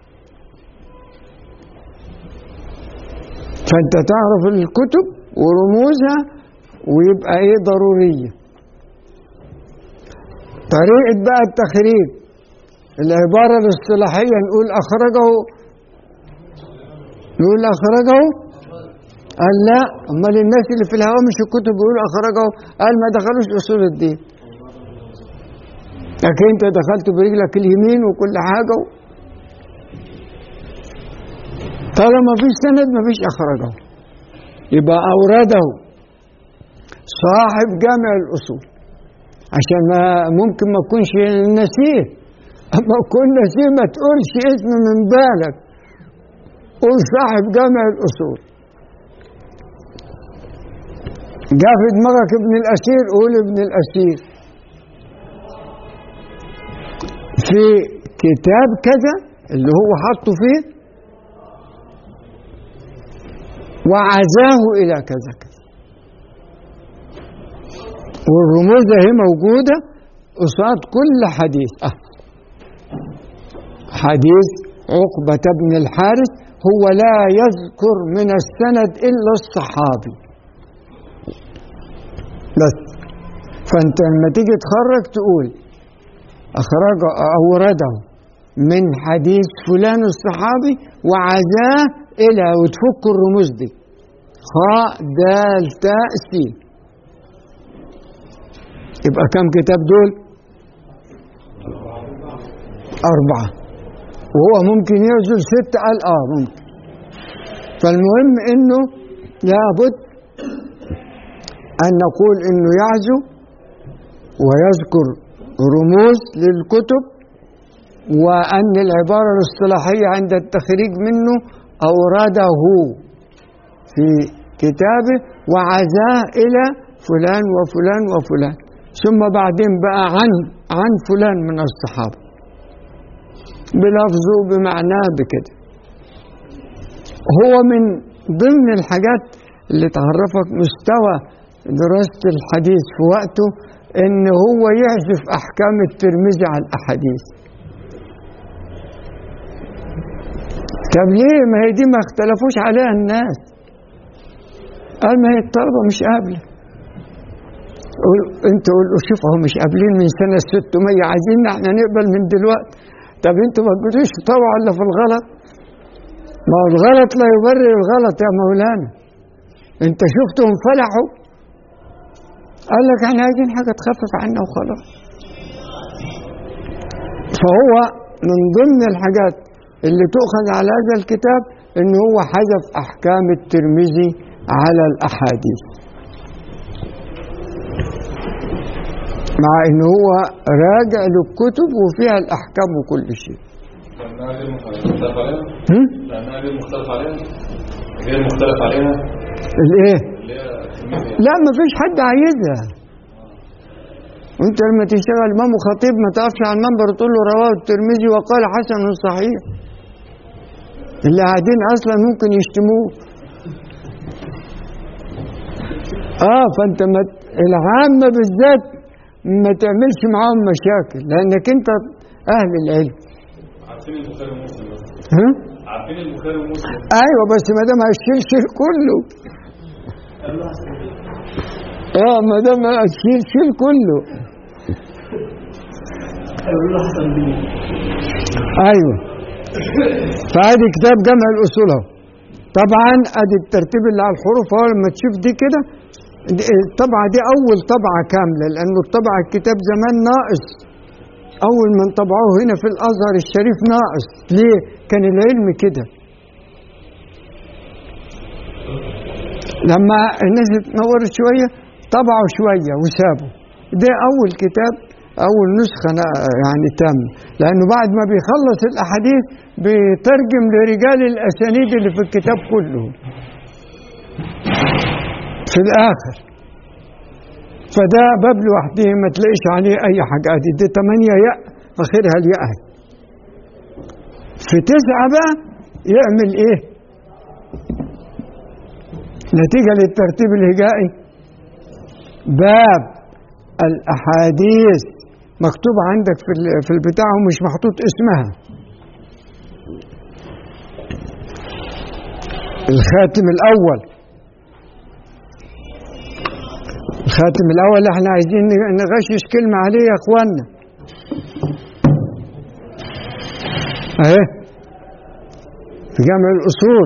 فأنت تعرف الكتب ورموزها ويبقى إيه ضرورية طريقة بقى التخريج العبارة الاصطلاحية نقول أخرجه نقول أخرجه قال لا أمال الناس اللي في الهوامش الكتب بيقولوا أخرجه قال ما دخلوش أصول الدين لكن أنت دخلت برجلك اليمين وكل حاجة و... طالما ما فيش سند ما فيش أخرجه يبقى أورده صاحب جامع الأصول عشان ما ممكن ما تكونش نسيه اما تكون نسيه ما تقولش اسم من بالك قول صاحب جامع الاصول جاء في دماغك ابن الاسير قول ابن الاسير في كتاب كذا اللي هو حاطه فيه وعزاه الى كذا كذا والرموز اهي موجودة قصاد كل حديث أه. حديث عقبة بن الحارث هو لا يذكر من السند إلا الصحابي بس فأنت لما تيجي تخرج تقول أخرج أورده من حديث فلان الصحابي وعزاه إلى وتفك الرموز دي خاء دال تاء سين يبقى كم كتاب دول أربعة وهو ممكن ينزل ستة قال آه ممكن فالمهم إنه لابد أن نقول إنه يعزو ويذكر رموز للكتب وأن العبارة الاصطلاحية عند التخريج منه أورده في كتابه وعزاه إلى فلان وفلان وفلان ثم بعدين بقى عن عن فلان من الصحابة بلفظه بمعناه بكده هو من ضمن الحاجات اللي تعرفك مستوى دراسة الحديث في وقته ان هو يعزف احكام الترمذي على الاحاديث طب ليه ما هي دي ما اختلفوش عليها الناس قال ما هي الطلبة مش قابلة انت قول شوف هم مش قابلين من سنة 600 عايزين احنا نقبل من دلوقتي طب انتوا ما تقولوش طبعا ولا في الغلط ما هو الغلط لا يبرر الغلط يا مولانا انت شفتهم فلحوا قال لك احنا عايزين حاجه تخفف عنا وخلاص فهو من ضمن الحاجات اللي تؤخذ على هذا الكتاب ان هو حذف احكام الترمذي على الاحاديث مع ان هو راجع للكتب وفيها الاحكام وكل شيء لأنها غير مختلف عليها هم؟ لأنها غير مختلف عليها غير مختلف عليها الايه اللي هي الترمذي. لا ما فيش حد عايزها وانت لما تشتغل امام وخطيب ما تقفش على المنبر وتقول له رواه الترمذي وقال حسن صحيح اللي قاعدين اصلا ممكن يشتموه اه فانت ما ت- العامه بالذات ما تعملش معاهم مشاكل لانك انت اهل العلم عارفين البخاري ومسلم بس ها عارفين البخاري ومسلم ايوه بس ما دام هشيل شيل كله اه ما دام هشيل شيل كله ايوه فادي كتاب جمع الاصول اهو طبعا ادي الترتيب اللي على الحروف اهو لما تشوف دي كده دي- الطبعه دي اول طبعه كامله لانه الطبعه الكتاب زمان ناقص اول من طبعوه هنا في الازهر الشريف ناقص ليه كان العلم كده لما الناس اتنورت شويه طبعوا شويه وسابوا ده اول كتاب اول نسخه نا- يعني تام لانه بعد ما بيخلص الاحاديث بيترجم لرجال الاسانيد اللي في الكتاب كله في الاخر فده باب لوحده ما تلاقيش عليه اي حاجه دي, دي 8 ياء اخرها الياء في تسعه بقى يعمل ايه؟ نتيجة للترتيب الهجائي باب الأحاديث مكتوب عندك في ال- في البتاع ومش محطوط اسمها الخاتم الأول الخاتم الأول اللي احنا عايزين نغشش كلمة عليه يا اخوانا اهي في جامع الأصول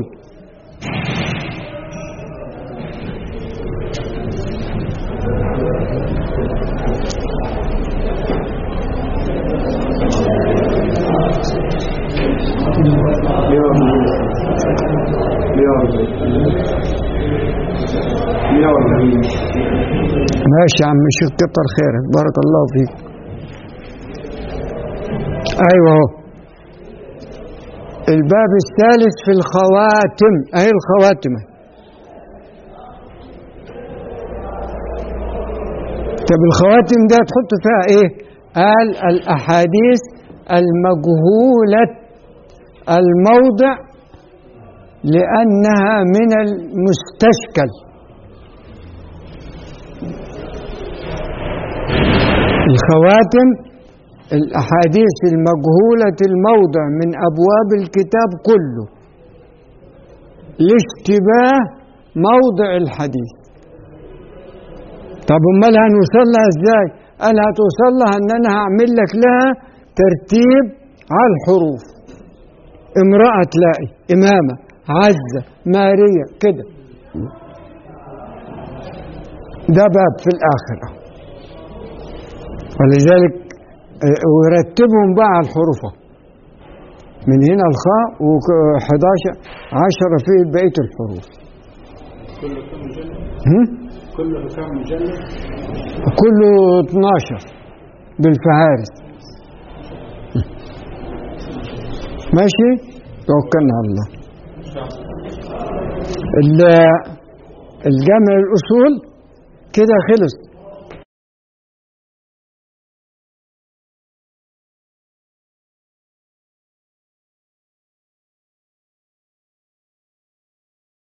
مية وأربعين مية وأربعين مية وأربعين ماشي يا عم شيخ كتر خيرك بارك الله فيك ايوه اهو الباب الثالث في الخواتم اهي الخواتمه طب الخواتم ده تحط فيها ايه قال الاحاديث المجهوله الموضع لانها من المستشكل الخواتم الأحاديث المجهولة الموضع من أبواب الكتاب كله لاشتباه موضع الحديث طب امال هنوصل لها ازاي قال هتوصل لها ان انا هعمل لك لها ترتيب على الحروف امرأة تلاقي إمامة عزة مارية كده ده باب في الآخرة ولذلك آه، ويرتبهم بقى على الحروف من هنا الخاء و11 10 في بقية الحروف هم؟ كله كام مجلد كله 12 بالفهارس ماشي توكلنا على الله ال- الجامع الأصول كده خلص